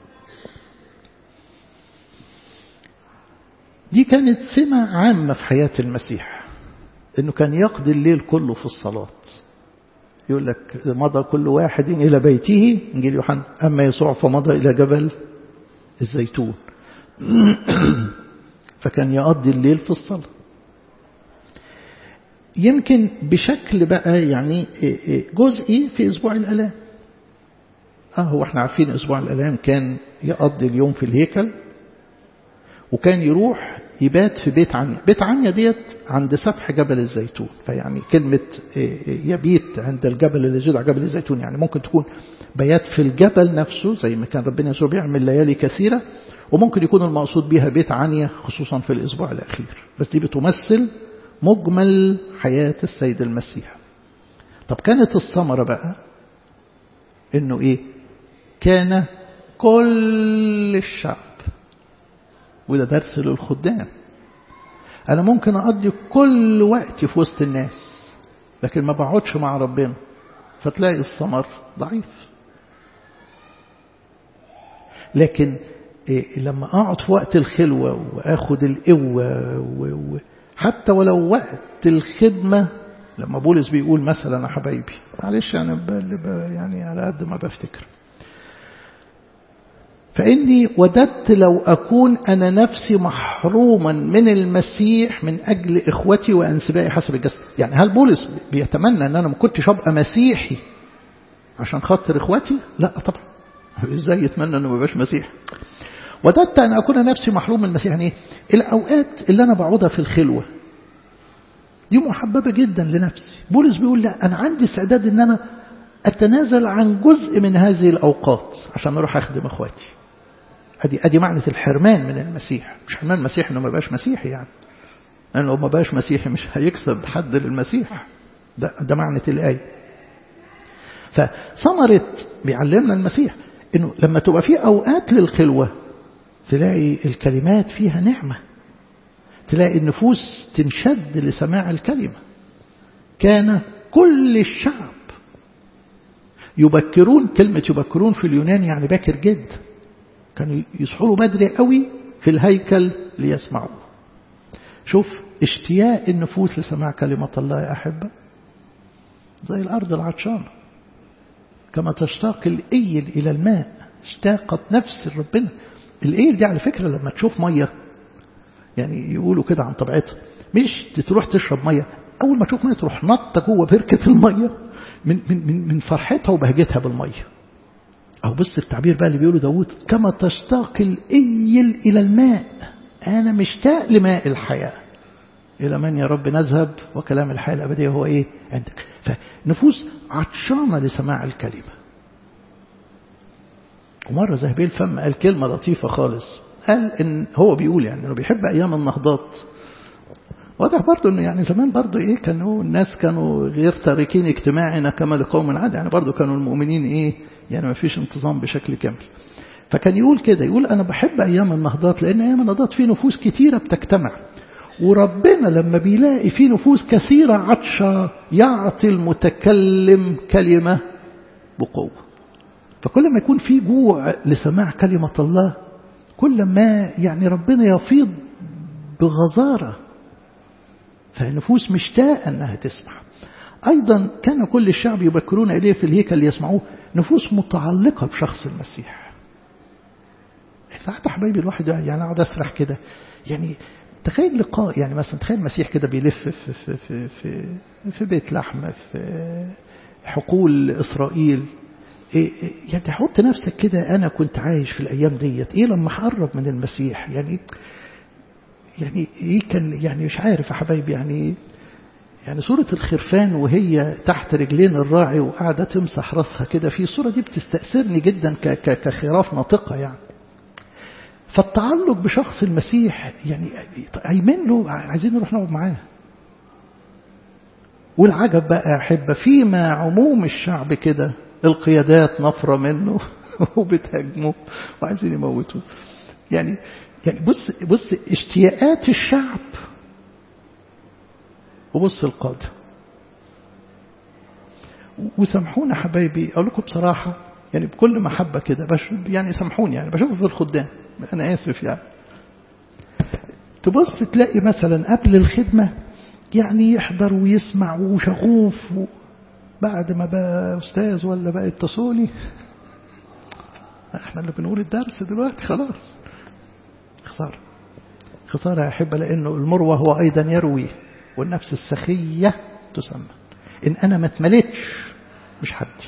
دي كانت سمة عامة في حياة المسيح انه كان يقضي الليل كله في الصلاة يقول لك مضى كل واحد إلى بيته إنجيل يوحنا أما يسوع فمضى إلى جبل الزيتون فكان يقضي الليل في الصلاة يمكن بشكل بقى يعني جزئي في أسبوع الألام آه هو احنا عارفين أسبوع الألام كان يقضي اليوم في الهيكل وكان يروح يبات في بيت عنيا بيت عنيا ديت عند سفح جبل الزيتون فيعني كلمة يبيت عند الجبل الذي يدعى جبل الزيتون يعني ممكن تكون بيات في الجبل نفسه زي ما كان ربنا يسوع بيعمل ليالي كثيرة وممكن يكون المقصود بها بيت عنيا خصوصا في الأسبوع الأخير بس دي بتمثل مجمل حياة السيد المسيح طب كانت الثمرة بقى انه ايه كان كل الشعب وده درس للخدام انا ممكن اقضي كل وقتي في وسط الناس لكن ما بقعدش مع ربنا فتلاقي الثمر ضعيف لكن إيه لما اقعد في وقت الخلوه واخد القوه حتى ولو وقت الخدمه لما بولس بيقول مثلا يا حبايبي معلش انا يعني على قد ما بفتكر فإني وددت لو أكون أنا نفسي محروما من المسيح من أجل إخوتي وأنسبائي حسب الجسد يعني هل بولس بيتمنى أن أنا ما كنتش أبقى مسيحي عشان خاطر إخوتي لا طبعا إزاي يتمنى أنه ما يبقاش مسيحي وددت أن أكون نفسي محروم من المسيح يعني الأوقات اللي أنا بقعدها في الخلوة دي محببة جدا لنفسي بولس بيقول لا أنا عندي استعداد أن أنا أتنازل عن جزء من هذه الأوقات عشان أروح أخدم أخواتي أدي أدي معنى الحرمان من المسيح مش حرمان المسيح إنه ما بقاش مسيحي يعني لأنه لو ما بقاش مسيحي مش هيكسب حد للمسيح ده ده معنى الآية فثمرة بيعلمنا المسيح إنه لما تبقى في أوقات للخلوة تلاقي الكلمات فيها نعمة تلاقي النفوس تنشد لسماع الكلمة كان كل الشعب يبكرون كلمة يبكرون في اليونان يعني باكر جد كانوا يصحوا له بدري قوي في الهيكل ليسمعوه شوف اشتياق النفوس لسماع كلمة الله يا أحبة زي الأرض العطشانة كما تشتاق الإيل إلى الماء اشتاقت نفس ربنا الإيل دي على فكرة لما تشوف مية يعني يقولوا كده عن طبيعتها مش تروح تشرب مية أول ما تشوف مية تروح نطة جوه بركة المية من من من من فرحتها وبهجتها بالمية أو بص التعبير بقى اللي بيقوله داوود كما تشتاق الإيل إلى الماء أنا مشتاق لماء الحياة إلى من يا رب نذهب وكلام الحياة الأبدية هو إيه عندك فنفوس عطشانة لسماع الكلمة ومرة زهبيل الفم قال كلمة لطيفة خالص قال إن هو بيقول يعني إنه بيحب أيام النهضات واضح برضه انه يعني زمان برضه ايه كانوا الناس كانوا غير تاركين اجتماعنا كما لقوم عاد يعني برضه كانوا المؤمنين ايه يعني ما فيش انتظام بشكل كامل فكان يقول كده يقول انا بحب ايام النهضات لان ايام النهضات في نفوس كتيره بتجتمع وربنا لما بيلاقي في نفوس كثيره عطشه يعطي المتكلم كلمه بقوه فكل ما يكون في جوع لسماع كلمه الله كل ما يعني ربنا يفيض بغزاره فالنفوس مشتاقة أنها تسمع أيضا كان كل الشعب يبكرون إليه في الهيكل ليسمعوه نفوس متعلقة بشخص المسيح ساعات حبايبي الواحد يعني أقعد أسرح كده يعني تخيل لقاء يعني مثلا تخيل المسيح كده بيلف في, في, في, في, في بيت لحمة في حقول إسرائيل إيه يعني تحط نفسك كده أنا كنت عايش في الأيام ديت إيه لما هقرب من المسيح يعني يعني ايه كان يعني مش عارف يا حبايبي يعني يعني صورة الخرفان وهي تحت رجلين الراعي وقاعدة تمسح راسها كده في الصورة دي بتستأثرني جدا كخراف ناطقة يعني فالتعلق بشخص المسيح يعني عايمين له عايزين نروح نقعد معاه والعجب بقى يا أحبة فيما عموم الشعب كده القيادات نفرة منه وبتهاجمه وعايزين يموتوه يعني يعني بص بص اشتياقات الشعب وبص القادة وسامحونا حبايبي أقول لكم بصراحة يعني بكل محبة كده بش يعني سامحوني يعني بشوفه في الخدام أنا آسف يعني تبص تلاقي مثلا قبل الخدمة يعني يحضر ويسمع وشغوف بعد ما بقى أستاذ ولا بقى اتصولي احنا اللي بنقول الدرس دلوقتي خلاص خسارة خسارة يا أحبة لأنه المروة هو أيضا يروي والنفس السخية تسمى إن أنا ما اتملتش مش حدي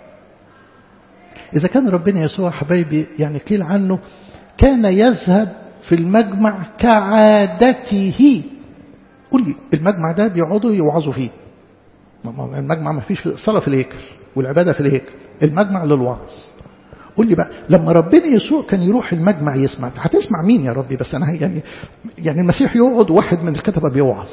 إذا كان ربنا يسوع حبايبي يعني قيل عنه كان يذهب في المجمع كعادته قل لي المجمع ده بيقعدوا يوعظوا فيه المجمع ما فيش صلاة في الهيكل والعبادة في الهيكل المجمع للوعظ قول لي بقى لما ربنا يسوع كان يروح المجمع يسمع هتسمع مين يا ربي بس انا يعني يعني المسيح يقعد واحد من الكتبه بيوعظ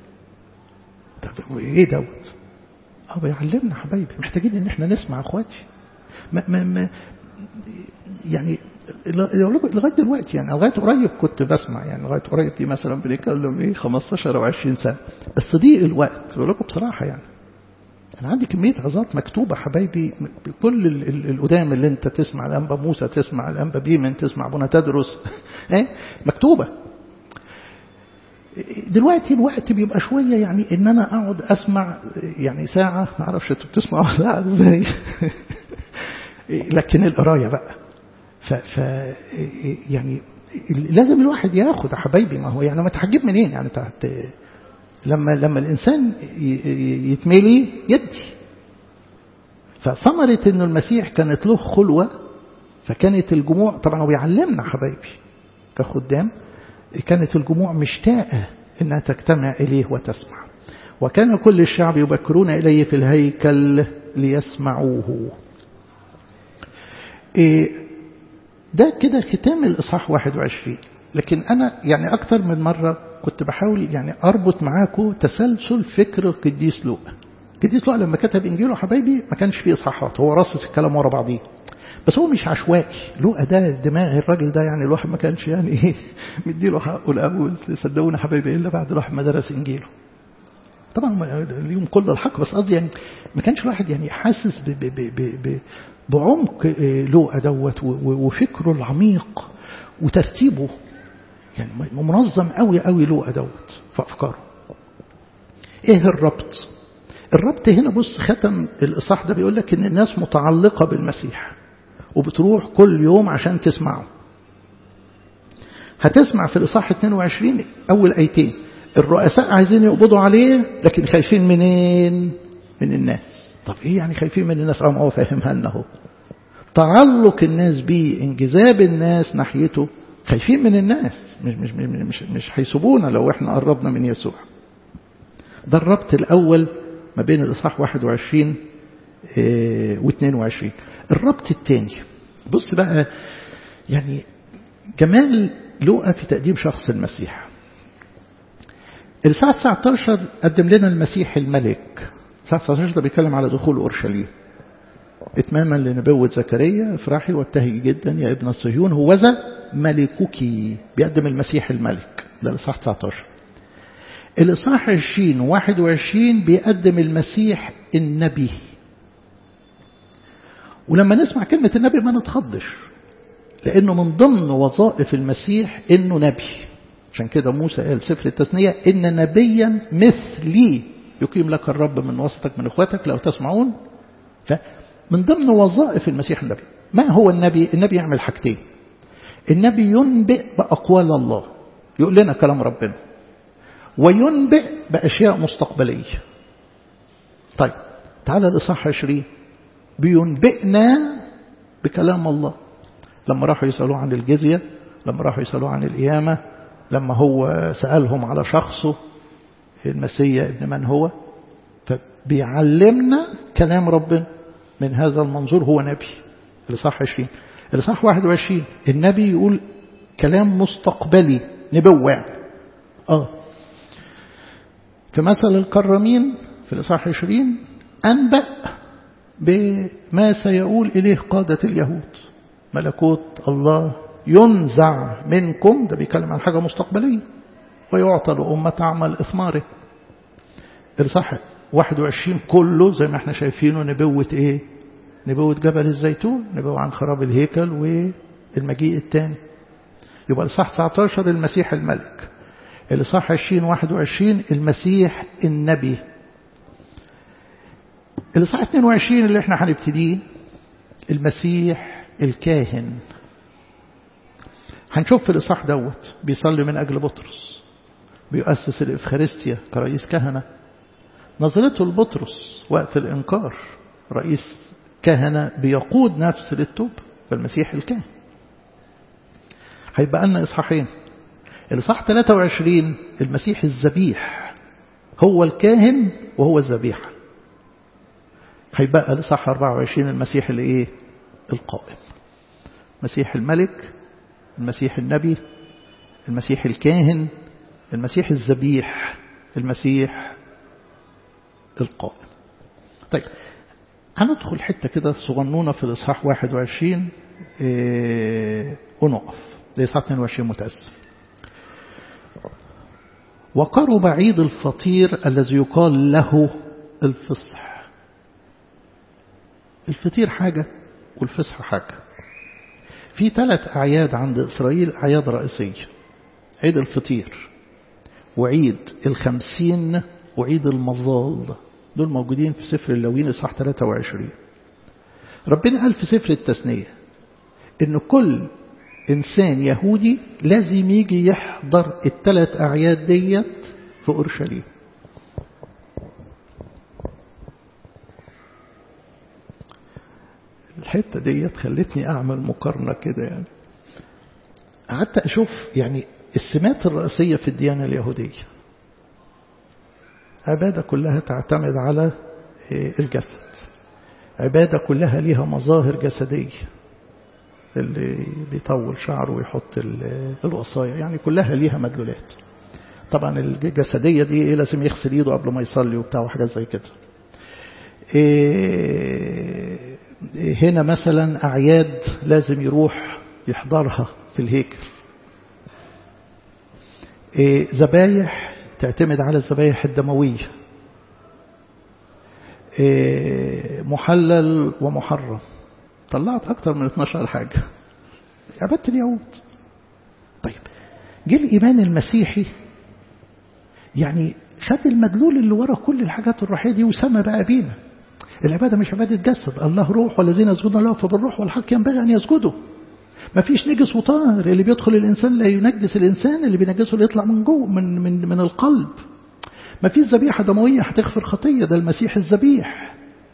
طب ايه دوت اه بيعلمنا حبايبي محتاجين ان احنا نسمع اخواتي ما ما ما يعني لغايه دلوقتي يعني لغايه قريب كنت بسمع يعني لغايه قريب دي مثلا بنتكلم ايه 15 او 20 سنه بس ضيق الوقت بقول لكم بصراحه يعني انا عندي كميه عظات مكتوبه حبايبي كل القدام اللي انت تسمع الانبا موسى تسمع الانبا بيمن تسمع ابونا تدرس ايه مكتوبه دلوقتي الوقت بيبقى شوية يعني إن أنا أقعد أسمع يعني ساعة ما أعرفش أنتوا بتسمعوا ساعة إزاي لكن القراية بقى ف, ف يعني لازم الواحد ياخد يا حبايبي ما هو يعني ما تحجب منين يعني تحت لما لما الإنسان يتملي يدي فثمرة إن المسيح كانت له خلوة فكانت الجموع طبعا هو بيعلمنا حبايبي كخدام كانت الجموع مشتاقة إنها تجتمع إليه وتسمع وكان كل الشعب يبكرون إليه في الهيكل ليسمعوه ده كده ختام الإصحاح 21 لكن أنا يعني أكثر من مرة كنت بحاول يعني أربط معاكم تسلسل فكر القديس لوقا القديس لوقا لما كتب إنجيله حبايبي ما كانش فيه إصحاحات هو رصص الكلام ورا بعضيه بس هو مش عشوائي لوقا ده دماغ الراجل ده يعني الواحد ما كانش يعني ايه مديله حقه الاول صدقونا حبايبي الا بعد الواحد ما درس انجيله طبعا اليوم كل الحق بس قصدي يعني ما كانش الواحد يعني حاسس ب ب ب ب بعمق لوقا دوت وفكره العميق وترتيبه يعني منظم قوي قوي لوقا دوت في افكاره ايه الربط الربط هنا بص ختم الاصحاح ده بيقول لك ان الناس متعلقه بالمسيح وبتروح كل يوم عشان تسمعه هتسمع في الإصحاح 22 أول أيتين الرؤساء عايزين يقبضوا عليه لكن خايفين منين من الناس طب إيه يعني خايفين من الناس أو هو فاهمها لنا اهو تعلق الناس بيه انجذاب الناس ناحيته خايفين من الناس مش مش مش مش, مش هيسيبونا لو احنا قربنا من يسوع ده الربط الأول ما بين الإصحاح 21 و 22 الربط الثاني بص بقى يعني جمال لوقا في تقديم شخص المسيح الساعة 19 قدم لنا المسيح الملك الساعة 19 ده بيتكلم على دخول أورشليم إتماما لنبوة زكريا افرحي وابتهجي جدا يا ابن الصهيون هوذا ملكك بيقدم المسيح الملك ده الإصحاح 19 الإصحاح 20 21 بيقدم المسيح النبي ولما نسمع كلمة النبي ما نتخضش لأنه من ضمن وظائف المسيح إنه نبي عشان كده موسى قال سفر التثنية إن نبيا مثلي يقيم لك الرب من وسطك من إخواتك لو تسمعون فمن ضمن وظائف المسيح النبي ما هو النبي النبي يعمل حاجتين النبي ينبئ بأقوال الله يقول لنا كلام ربنا وينبئ بأشياء مستقبلية طيب تعالى الإصحاح 20 بينبئنا بكلام الله لما راحوا يسألوه عن الجزية لما راحوا يسألوه عن القيامة لما هو سألهم على شخصه المسيح ابن من هو فبيعلمنا كلام ربنا من هذا المنظور هو نبي الإصحاح 20 الإصحاح 21 النبي يقول كلام مستقبلي نبوة يعني. آه في مثل الكرمين في الإصحاح 20 أنبأ بما سيقول إليه قادة اليهود ملكوت الله ينزع منكم ده بيتكلم عن حاجة مستقبلية ويعطى لأمة تعمل إثماره الصح 21 كله زي ما احنا شايفينه نبوة ايه نبوة جبل الزيتون نبوة عن خراب الهيكل والمجيء الثاني يبقى الإصحاح 19 المسيح الملك الإصحاح 20 21 المسيح النبي الإصحاح 22 اللي احنا هنبتديه المسيح الكاهن هنشوف في الإصحاح دوت بيصلي من أجل بطرس بيؤسس الإفخارستيا كرئيس كهنة نظرته لبطرس وقت الإنكار رئيس كهنة بيقود نفس للتوب فالمسيح الكاهن هيبقى لنا إصحاحين الإصحاح 23 المسيح الذبيح هو الكاهن وهو الذبيحة هيبقى الإصحاح 24 المسيح الإيه القائم المسيح الملك المسيح النبي المسيح الكاهن المسيح الذبيح المسيح القائم طيب هندخل حتة كده صغنونة في الإصحاح 21 إيه ونقف الإصحاح 22 متأسف وقرب عيد الفطير الذي يقال له الفصح الفطير حاجة والفصح حاجة في ثلاث أعياد عند إسرائيل أعياد رئيسية عيد الفطير وعيد الخمسين وعيد المظال دول موجودين في سفر اللوين إصحاح 23 ربنا قال في سفر التثنية إن كل إنسان يهودي لازم يجي يحضر الثلاث أعياد ديت في أورشليم الحتة ديت خلتني أعمل مقارنة كده يعني قعدت أشوف يعني السمات الرئيسية في الديانة اليهودية عبادة كلها تعتمد على الجسد عبادة كلها ليها مظاهر جسدية اللي بيطول شعره ويحط الوصايا يعني كلها ليها مدلولات طبعا الجسدية دي إيه لازم يغسل ايده قبل ما يصلي وبتاع وحاجات زي كده إيه هنا مثلا أعياد لازم يروح يحضرها في الهيكل إيه ذبايح تعتمد على الذبايح الدموية إيه محلل ومحرم طلعت أكتر من 12 حاجة عبادة اليهود طيب جه الإيمان المسيحي يعني خد المدلول اللي ورا كل الحاجات الروحية دي وسمى بقى بينا العبادة مش عبادة جسد الله روح والذين يسجدون له فبالروح والحق ينبغي أن يسجدوا ما فيش نجس وطاهر اللي بيدخل الإنسان لا ينجس الإنسان اللي بينجسه اللي يطلع من جوه من, من, من القلب ما فيش ذبيحة دموية هتغفر خطية ده المسيح الذبيح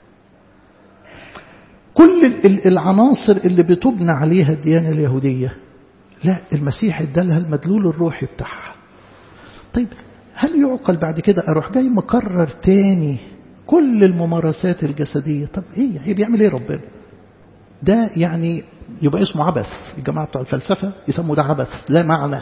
كل العناصر اللي بتبنى عليها الديانة اليهودية لا المسيح ادالها المدلول الروحي بتاعها طيب هل يعقل بعد كده أروح جاي مكرر تاني كل الممارسات الجسدية طب ايه يعني بيعمل ايه ربنا ده يعني يبقى اسمه عبث الجماعة بتوع الفلسفة يسموا ده عبث لا معنى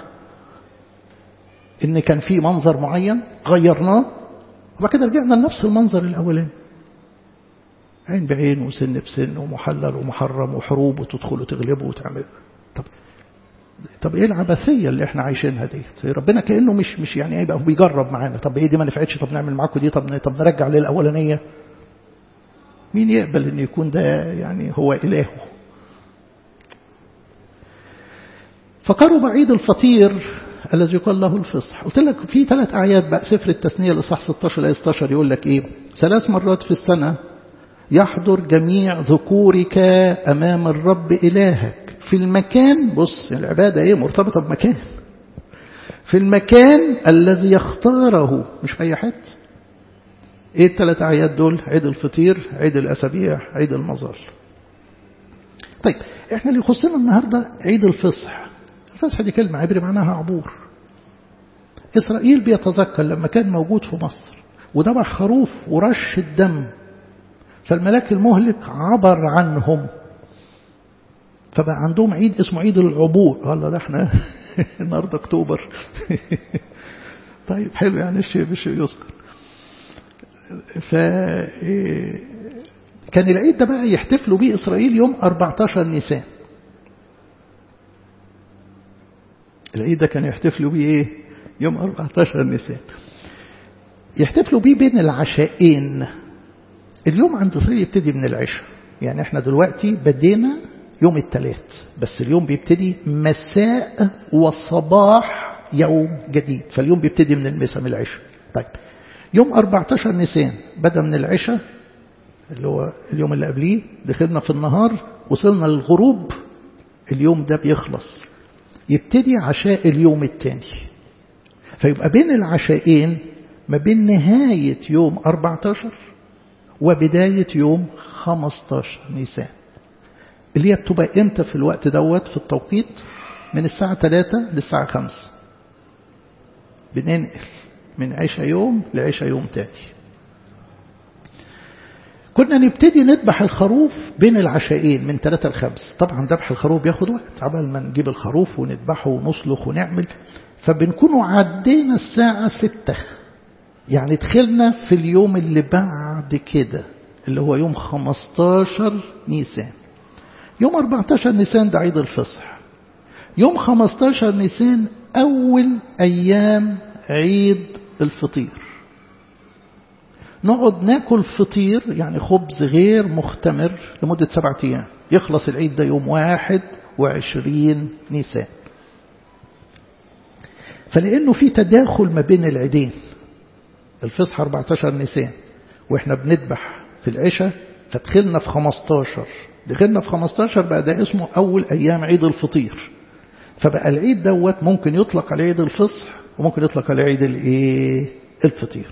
ان كان في منظر معين غيرناه وبعد كده رجعنا لنفس المنظر الاولاني عين بعين وسن بسن ومحلل ومحرم وحروب وتدخل وتغلبه وتعمل طب طب ايه العبثيه اللي احنا عايشينها ديت ربنا كانه مش مش يعني ايه بيجرب معانا طب ايه دي ما نفعتش طب نعمل معاكم دي طب طب نرجع للاولانيه مين يقبل ان يكون ده يعني هو الهه فقرب عيد الفطير الذي يقال له الفصح قلت لك في ثلاث اعياد بقى سفر التثنيه الاصحاح 16 ل 16 يقول لك ايه ثلاث مرات في السنه يحضر جميع ذكورك امام الرب الهك في المكان بص العبادة ايه مرتبطة بمكان في المكان الذي يختاره مش في أي حته ايه الثلاث أعياد دول عيد الفطير عيد الأسابيع عيد المظال طيب احنا اللي يخصنا النهاردة عيد الفصح الفصح دي كلمة عبري معناها عبور إسرائيل بيتذكر لما كان موجود في مصر وذبح خروف ورش الدم فالملاك المهلك عبر عنهم فبقى عندهم عيد اسمه عيد العبور الله ده احنا النهارده اكتوبر طيب حلو يعني الشيء بالشيء يذكر ف كان العيد ده بقى يحتفلوا بيه إسرائيل يوم 14 نيسان العيد ده كانوا يحتفلوا بيه ايه يوم 14 نيسان يحتفلوا بيه بين العشاءين اليوم عند إسرائيل يبتدي من العشاء يعني احنا دلوقتي بدينا يوم الثلاث بس اليوم بيبتدي مساء وصباح يوم جديد فاليوم بيبتدي من المساء من العشاء طيب يوم 14 نيسان بدأ من العشاء اللي هو اليوم اللي قبليه دخلنا في النهار وصلنا للغروب اليوم ده بيخلص يبتدي عشاء اليوم الثاني فيبقى بين العشاءين ما بين نهاية يوم 14 وبداية يوم 15 نيسان اللي هي بتبقى امتى في الوقت دوت في التوقيت من الساعة 3 للساعة 5 بننقل من عشاء يوم لعشاء يوم تاني كنا نبتدي نذبح الخروف بين العشاءين من ثلاثة لخمس طبعا ذبح الخروف بياخد وقت عبال ما نجيب الخروف ونذبحه ونسلخ ونعمل فبنكونوا عدينا الساعة ستة يعني دخلنا في اليوم اللي بعد كده اللي هو يوم 15 نيسان يوم 14 نيسان ده عيد الفصح يوم 15 نيسان أول أيام عيد الفطير نقعد ناكل فطير يعني خبز غير مختمر لمدة سبعة أيام يخلص العيد ده يوم واحد وعشرين نيسان فلأنه في تداخل ما بين العيدين الفصح 14 نيسان وإحنا بنذبح في العشاء فدخلنا في 15 دخلنا في 15 بقى ده اسمه أول أيام عيد الفطير فبقى العيد دوت ممكن يطلق على عيد الفصح وممكن يطلق على عيد الايه الفطير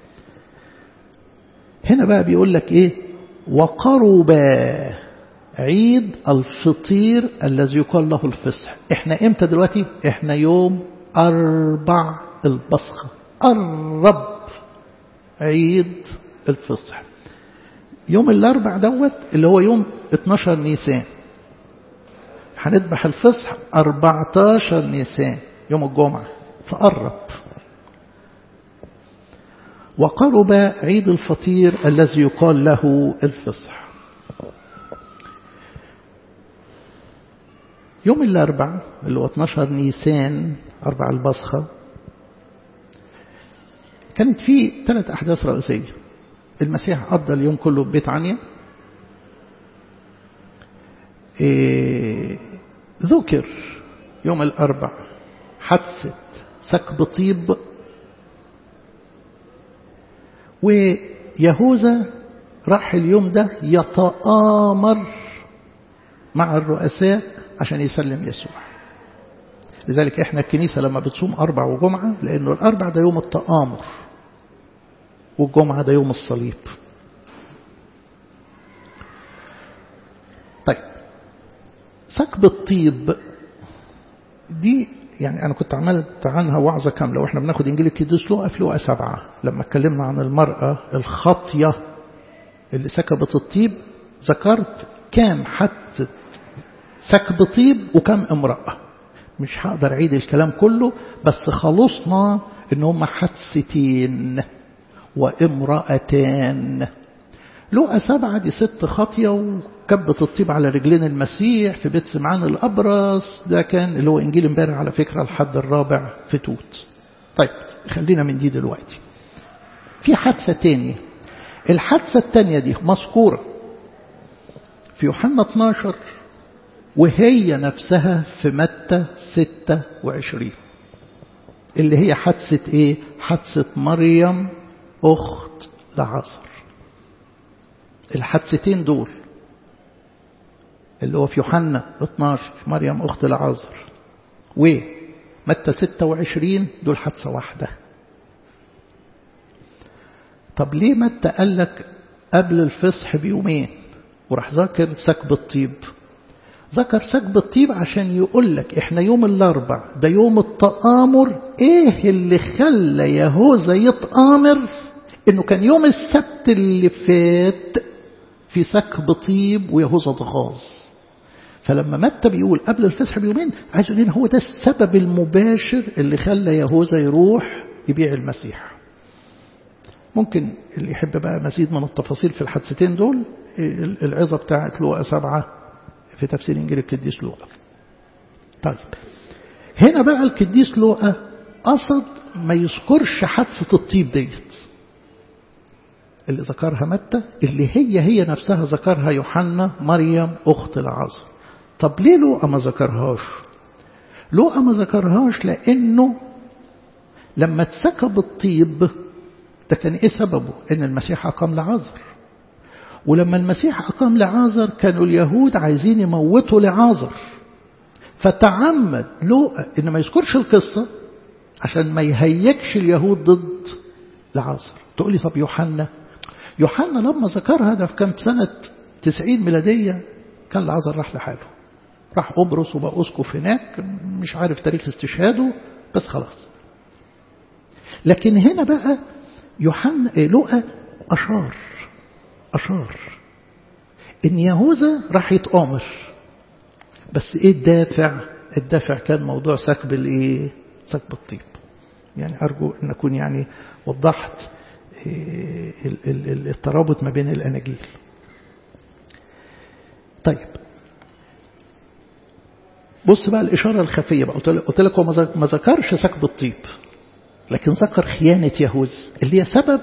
هنا بقى بيقول لك ايه وقرب عيد الفطير الذي يقال له الفصح احنا امتى دلوقتي احنا يوم اربع البصخة قرب عيد الفصح يوم الاربع دوت اللي هو يوم 12 نيسان هنذبح الفصح 14 نيسان يوم الجمعة فقرب وقرب عيد الفطير الذي يقال له الفصح يوم الأربع اللي هو 12 نيسان أربع البصخة كانت فيه ثلاث أحداث رئيسية المسيح قضى اليوم كله في بيت عنيا إيه ذكر يوم الأربع حادثة سكب طيب ويهوذا راح اليوم ده يتآمر مع الرؤساء عشان يسلم يسوع لذلك احنا الكنيسة لما بتصوم أربع وجمعة لأنه الأربع ده يوم التآمر والجمعة ده يوم الصليب طيب سكب الطيب دي يعني أنا كنت عملت عنها وعظة كاملة وإحنا بناخد إنجيل القديس لوقا في لوقا سبعة لما اتكلمنا عن المرأة الخاطية اللي سكبت الطيب ذكرت كام حتى سكب طيب وكم امرأة مش هقدر أعيد الكلام كله بس خلصنا إن هم حادثتين وامرأتان لقى سبعة دي ست خاطية وكبت الطيب على رجلين المسيح في بيت سمعان الأبرص ده كان اللي هو إنجيل امبارح على فكرة الحد الرابع في توت طيب خلينا من دي دلوقتي في حادثة تانية الحادثة التانية دي مذكورة في يوحنا 12 وهي نفسها في متى 26 اللي هي حادثة ايه حادثة مريم أخت لعازر الحادثتين دول اللي هو في يوحنا 12 في مريم أخت لعازر ومتى 26 دول حادثة واحدة طب ليه متى قال لك قبل الفصح بيومين وراح ذاكر سكب الطيب ذكر سكب الطيب عشان يقول لك احنا يوم الاربع ده يوم التآمر ايه اللي خلى يهوذا يتآمر انه كان يوم السبت اللي فات في سكب طيب ويهوذا اتغاظ فلما متى بيقول قبل الفصح بيومين عايز يقول هو ده السبب المباشر اللي خلى يهوذا يروح يبيع المسيح ممكن اللي يحب بقى مزيد من التفاصيل في الحادثتين دول العظة بتاعت لوقا سبعة في تفسير إنجيل القديس لوقا طيب هنا بقى القديس لوقا قصد ما يذكرش حادثة الطيب ديت اللي ذكرها متى اللي هي هي نفسها ذكرها يوحنا مريم أخت العازر طب ليه لوقا ما ذكرهاش لوقا ما ذكرهاش لأنه لما اتسكب الطيب ده كان ايه سببه ان المسيح أقام لعازر ولما المسيح أقام لعازر كانوا اليهود عايزين يموتوا لعازر فتعمد لوقا إن ما يذكرش القصة عشان ما يهيكش اليهود ضد لعازر تقول لي طب يوحنا يوحنا لما ذكرها ده في كام سنة 90 ميلادية كان لعازر راح لحاله راح قبرص وبقى أسقف هناك مش عارف تاريخ استشهاده بس خلاص لكن هنا بقى يوحنا لوقا أشار أشار إن يهوذا راح يتآمر بس إيه الدافع الدافع كان موضوع سكب الإيه سكب الطيب يعني أرجو أن أكون يعني وضحت الترابط ما بين الأناجيل طيب بص بقى الإشارة الخفية بقى قلت لك هو ما ذكرش سكب الطيب لكن ذكر خيانة يهوذا اللي هي سبب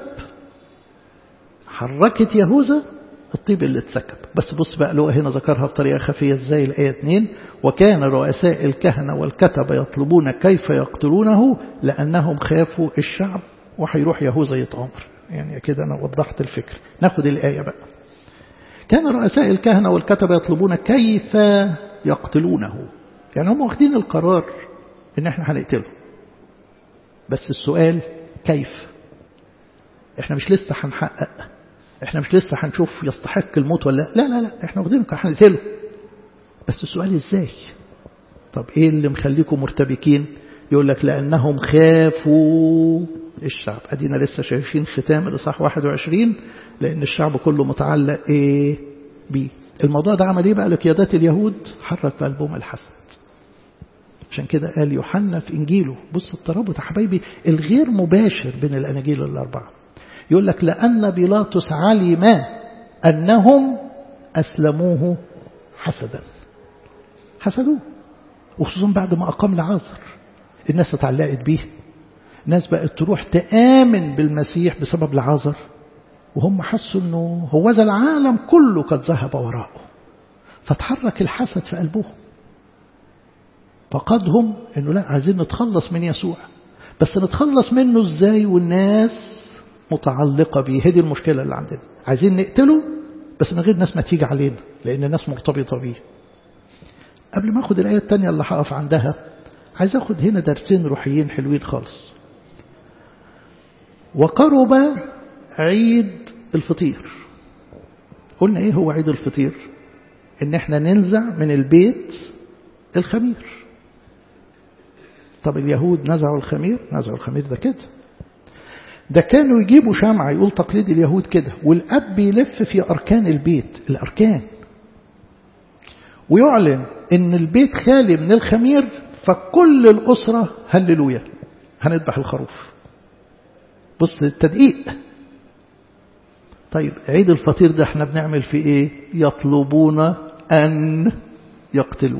حركت يهوذا الطيب اللي اتسكب بس بص بقى له هنا ذكرها بطريقة خفية ازاي الآية 2 وكان رؤساء الكهنة والكتبة يطلبون كيف يقتلونه لأنهم خافوا الشعب وهيروح يهوذا يتآمر يعني كده أنا وضحت الفكرة ناخد الآية بقى كان رؤساء الكهنة والكتبة يطلبون كيف يقتلونه يعني هم واخدين القرار ان احنا هنقتله بس السؤال كيف احنا مش لسه هنحقق احنا مش لسه هنشوف يستحق الموت ولا لا لا لا احنا واخدينه هنقتله بس السؤال ازاي طب ايه اللي مخليكم مرتبكين يقول لك لانهم خافوا الشعب ادينا لسه شايفين ختام الاصحاح 21 لان الشعب كله متعلق ايه بيه الموضوع ده عمل ايه بقى لقيادات اليهود حرك في قلبهم الحسد عشان كده قال يوحنا في انجيله بص الترابط يا حبايبي الغير مباشر بين الاناجيل الاربعه يقول لك لان بيلاطس علم انهم اسلموه حسدا حسدوه وخصوصا بعد ما اقام لعازر الناس اتعلقت بيه ناس بقت تروح تآمن بالمسيح بسبب لعازر وهم حسوا انه هو ذا العالم كله قد ذهب وراءه فتحرك الحسد في قلبهم فقدهم انه لا عايزين نتخلص من يسوع بس نتخلص منه ازاي والناس متعلقة بيه هذه المشكلة اللي عندنا عايزين نقتله بس من غير ناس ما تيجي علينا لأن الناس مرتبطة بيه قبل ما أخد الآية الثانية اللي هقف عندها عايز أخد هنا درسين روحيين حلوين خالص وقرب عيد الفطير قلنا ايه هو عيد الفطير ان احنا ننزع من البيت الخمير طب اليهود نزعوا الخمير نزعوا الخمير ده كده ده كانوا يجيبوا شمعة يقول تقليد اليهود كده والأب يلف في أركان البيت الأركان ويعلن إن البيت خالي من الخمير فكل الأسرة هللويا هنذبح الخروف بص التدقيق طيب عيد الفطير ده احنا بنعمل فيه ايه يطلبون أن يقتلوه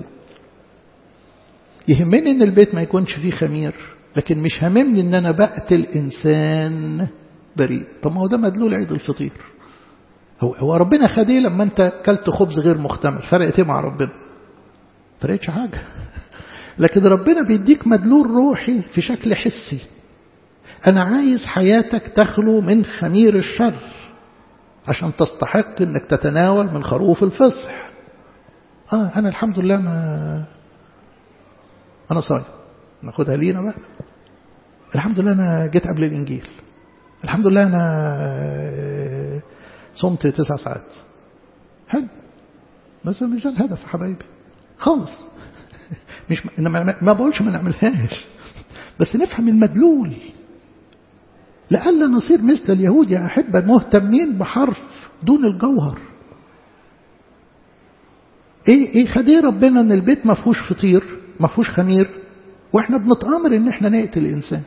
يهمني ان البيت ما يكونش فيه خمير لكن مش هاممني ان انا بقتل انسان بريء طب ما هو ده مدلول عيد الفطير هو هو ربنا خد ايه لما انت كلت خبز غير مختمر فرقت ايه مع ربنا فرقتش حاجه لكن ربنا بيديك مدلول روحي في شكل حسي انا عايز حياتك تخلو من خمير الشر عشان تستحق انك تتناول من خروف الفصح اه انا الحمد لله ما انا صايم ناخدها لينا بقى الحمد لله انا جيت قبل الانجيل الحمد لله انا صمت تسع ساعات حلو بس مش ده الهدف يا حبايبي خالص مش ما, ما بقولش ما نعملهاش بس نفهم المدلول لألا نصير مثل اليهود يا أحبة مهتمين بحرف دون الجوهر ايه ايه خديه ربنا ان البيت ما فيهوش فطير ما فيهوش خمير واحنا بنتآمر ان احنا نقتل الانسان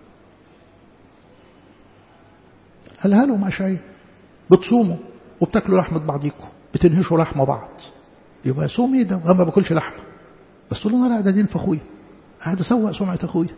قالها لهم اشعياء بتصوموا وبتاكلوا لحمه بعضيكم بتنهشوا لحمه بعض يبقى صوم ايه ده انا ما باكلش لحمه بس تقول له لا ده دين في اخويا قاعد اسوق سمعه اخويا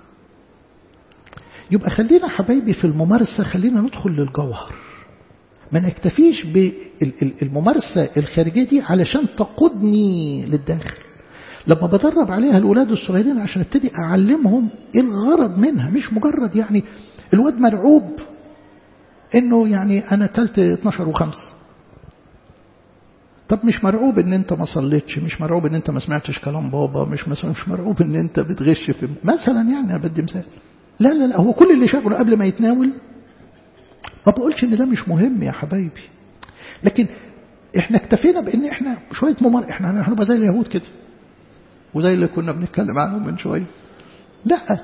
يبقى خلينا حبايبي في الممارسه خلينا ندخل للجوهر ما نكتفيش بالممارسه الخارجيه دي علشان تقودني للداخل لما بدرب عليها الأولاد الصغيرين عشان ابتدي أعلمهم إيه الغرض منها مش مجرد يعني الواد مرعوب إنه يعني أنا كلت 12 وخمس طب مش مرعوب إن أنت ما صليتش مش مرعوب إن أنت ما سمعتش كلام بابا مش مثلا مش مرعوب إن أنت بتغش في مثلا يعني أنا بدي مثال لا لا لا هو كل اللي شغله قبل ما يتناول ما بقولش إن ده مش مهم يا حبايبي لكن احنا اكتفينا بان احنا شويه ممار احنا هنبقى زي اليهود كده وزي اللي كنا بنتكلم عنهم من شوية لا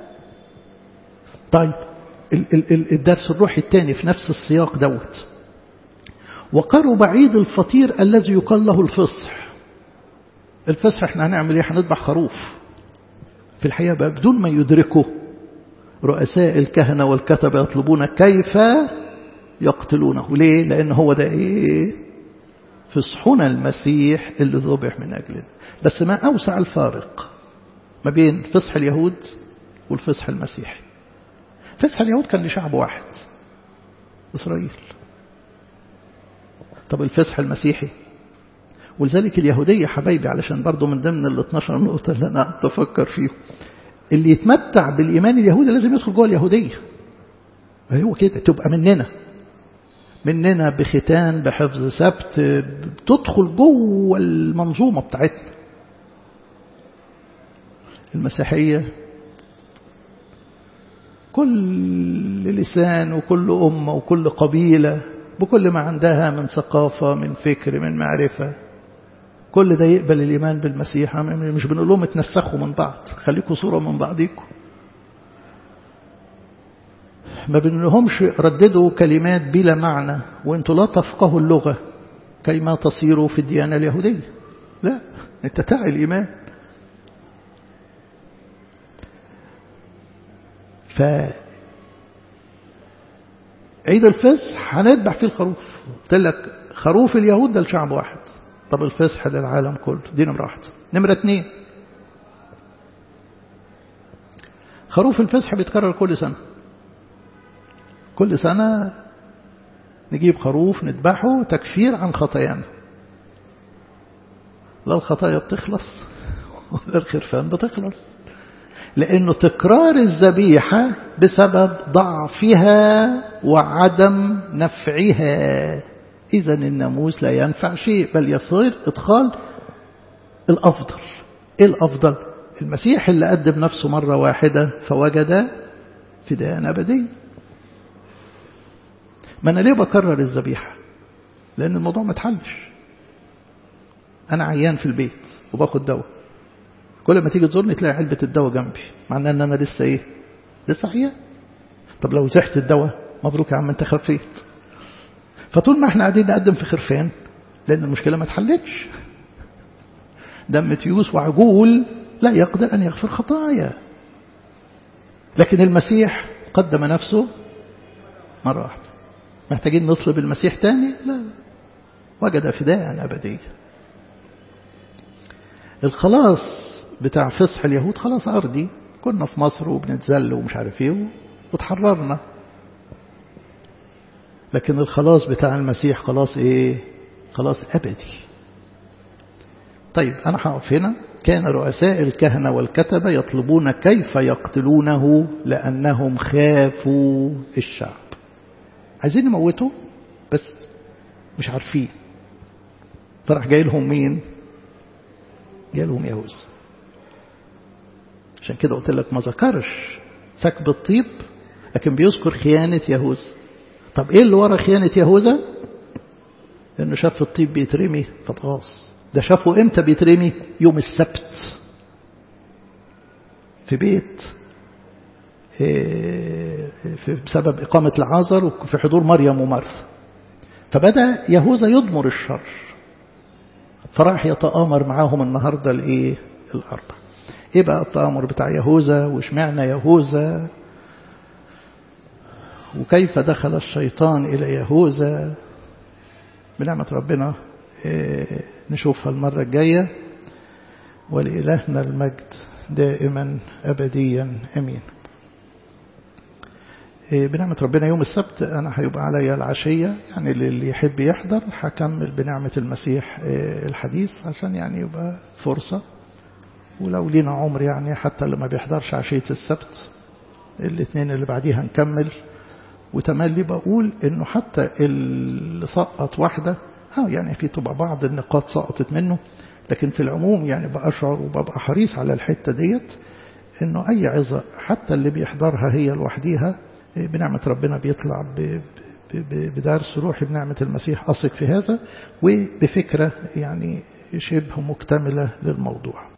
طيب ال ال ال الدرس الروحي الثاني في نفس السياق دوت وقرب عيد الفطير الذي يقال له الفصح الفصح احنا هنعمل ايه هنذبح خروف في الحقيقة بقى بدون ما يدركوا رؤساء الكهنة والكتبة يطلبون كيف يقتلونه ليه لأن هو ده ايه فصحنا المسيح اللي ذبح من أجلنا بس ما أوسع الفارق ما بين فصح اليهود والفصح المسيحي فصح اليهود كان لشعب واحد إسرائيل طب الفصح المسيحي ولذلك اليهودية حبايبي علشان برضو من ضمن ال 12 نقطة اللي أنا قعدت أفكر فيهم اللي يتمتع بالإيمان اليهودي لازم يدخل جوه اليهودية هو كده تبقى مننا مننا بختان بحفظ سبت تدخل جوه المنظومة بتاعتنا المسيحية كل لسان وكل أمة وكل قبيلة بكل ما عندها من ثقافة من فكر من معرفة كل ده يقبل الإيمان بالمسيح مش بنقول لهم اتنسخوا من بعض خليكم صورة من بعضيكم ما بنلهمش رددوا كلمات بلا معنى وانتوا لا تفقهوا اللغة كيما تصيروا في الديانة اليهودية لا انت تعي الإيمان ف عيد الفصح هنذبح فيه الخروف قلت لك خروف اليهود ده لشعب واحد طب الفصح للعالم كله دي نمرة واحدة نمرة اتنين خروف الفصح بيتكرر كل سنة كل سنة نجيب خروف نذبحه تكفير عن خطايانا لا الخطايا بتخلص ولا الخرفان بتخلص لأنه تكرار الذبيحة بسبب ضعفها وعدم نفعها إذا الناموس لا ينفع شيء بل يصير إدخال الأفضل إيه الأفضل المسيح اللي قدم نفسه مرة واحدة فوجد فداء أبدي ما أنا ليه بكرر الذبيحة لأن الموضوع ما اتحلش أنا عيان في البيت وباخد دواء كل ما تيجي تزورني تلاقي علبة الدواء جنبي معناه ان انا لسه ايه لسه عيان طب لو زحت الدواء مبروك يا عم انت خفيت فطول ما احنا قاعدين نقدم في خرفان لان المشكلة ما اتحلتش دم تيوس وعجول لا يقدر ان يغفر خطايا لكن المسيح قدم نفسه مرة واحدة محتاجين نصلب المسيح تاني لا وجد فداء أبديا الخلاص بتاع فصح اليهود خلاص أرضي كنا في مصر وبنتذل ومش عارف ايه وتحررنا لكن الخلاص بتاع المسيح خلاص ايه خلاص أبدي طيب أنا هقف هنا كان رؤساء الكهنة والكتبة يطلبون كيف يقتلونه لأنهم خافوا الشعب عايزين يموتوا بس مش عارفين فراح جاي لهم مين جاي لهم يهوذا عشان كده قلت لك ما ذكرش سكب الطيب لكن بيذكر خيانة يهوذا طب ايه اللي ورا خيانة يهوذا انه شاف الطيب بيترمي فاتغاظ ده شافه امتى بيترمي يوم السبت في بيت بسبب إقامة العازر وفي حضور مريم ومرثا فبدأ يهوذا يضمر الشر فراح يتآمر معاهم النهاردة الإيه الأربع إيه بقى التآمر بتاع يهوذا واشمعنى يهوذا وكيف دخل الشيطان إلى يهوذا بنعمة ربنا نشوفها المرة الجاية ولإلهنا المجد دائما أبديا أمين بنعمة ربنا يوم السبت أنا هيبقى عليا العشية يعني اللي يحب يحضر هكمل بنعمة المسيح الحديث عشان يعني يبقى فرصة ولو لينا عمر يعني حتى اللي ما بيحضرش عشية السبت الاثنين اللي بعديها نكمل وتملي بقول انه حتى اللي سقط واحدة اه يعني في تبقى بعض النقاط سقطت منه لكن في العموم يعني بأشعر وببقى حريص على الحتة ديت انه اي عظة حتى اللي بيحضرها هي لوحديها بنعمة ربنا بيطلع بدرس روحي بنعمة المسيح أثق في هذا وبفكرة يعني شبه مكتملة للموضوع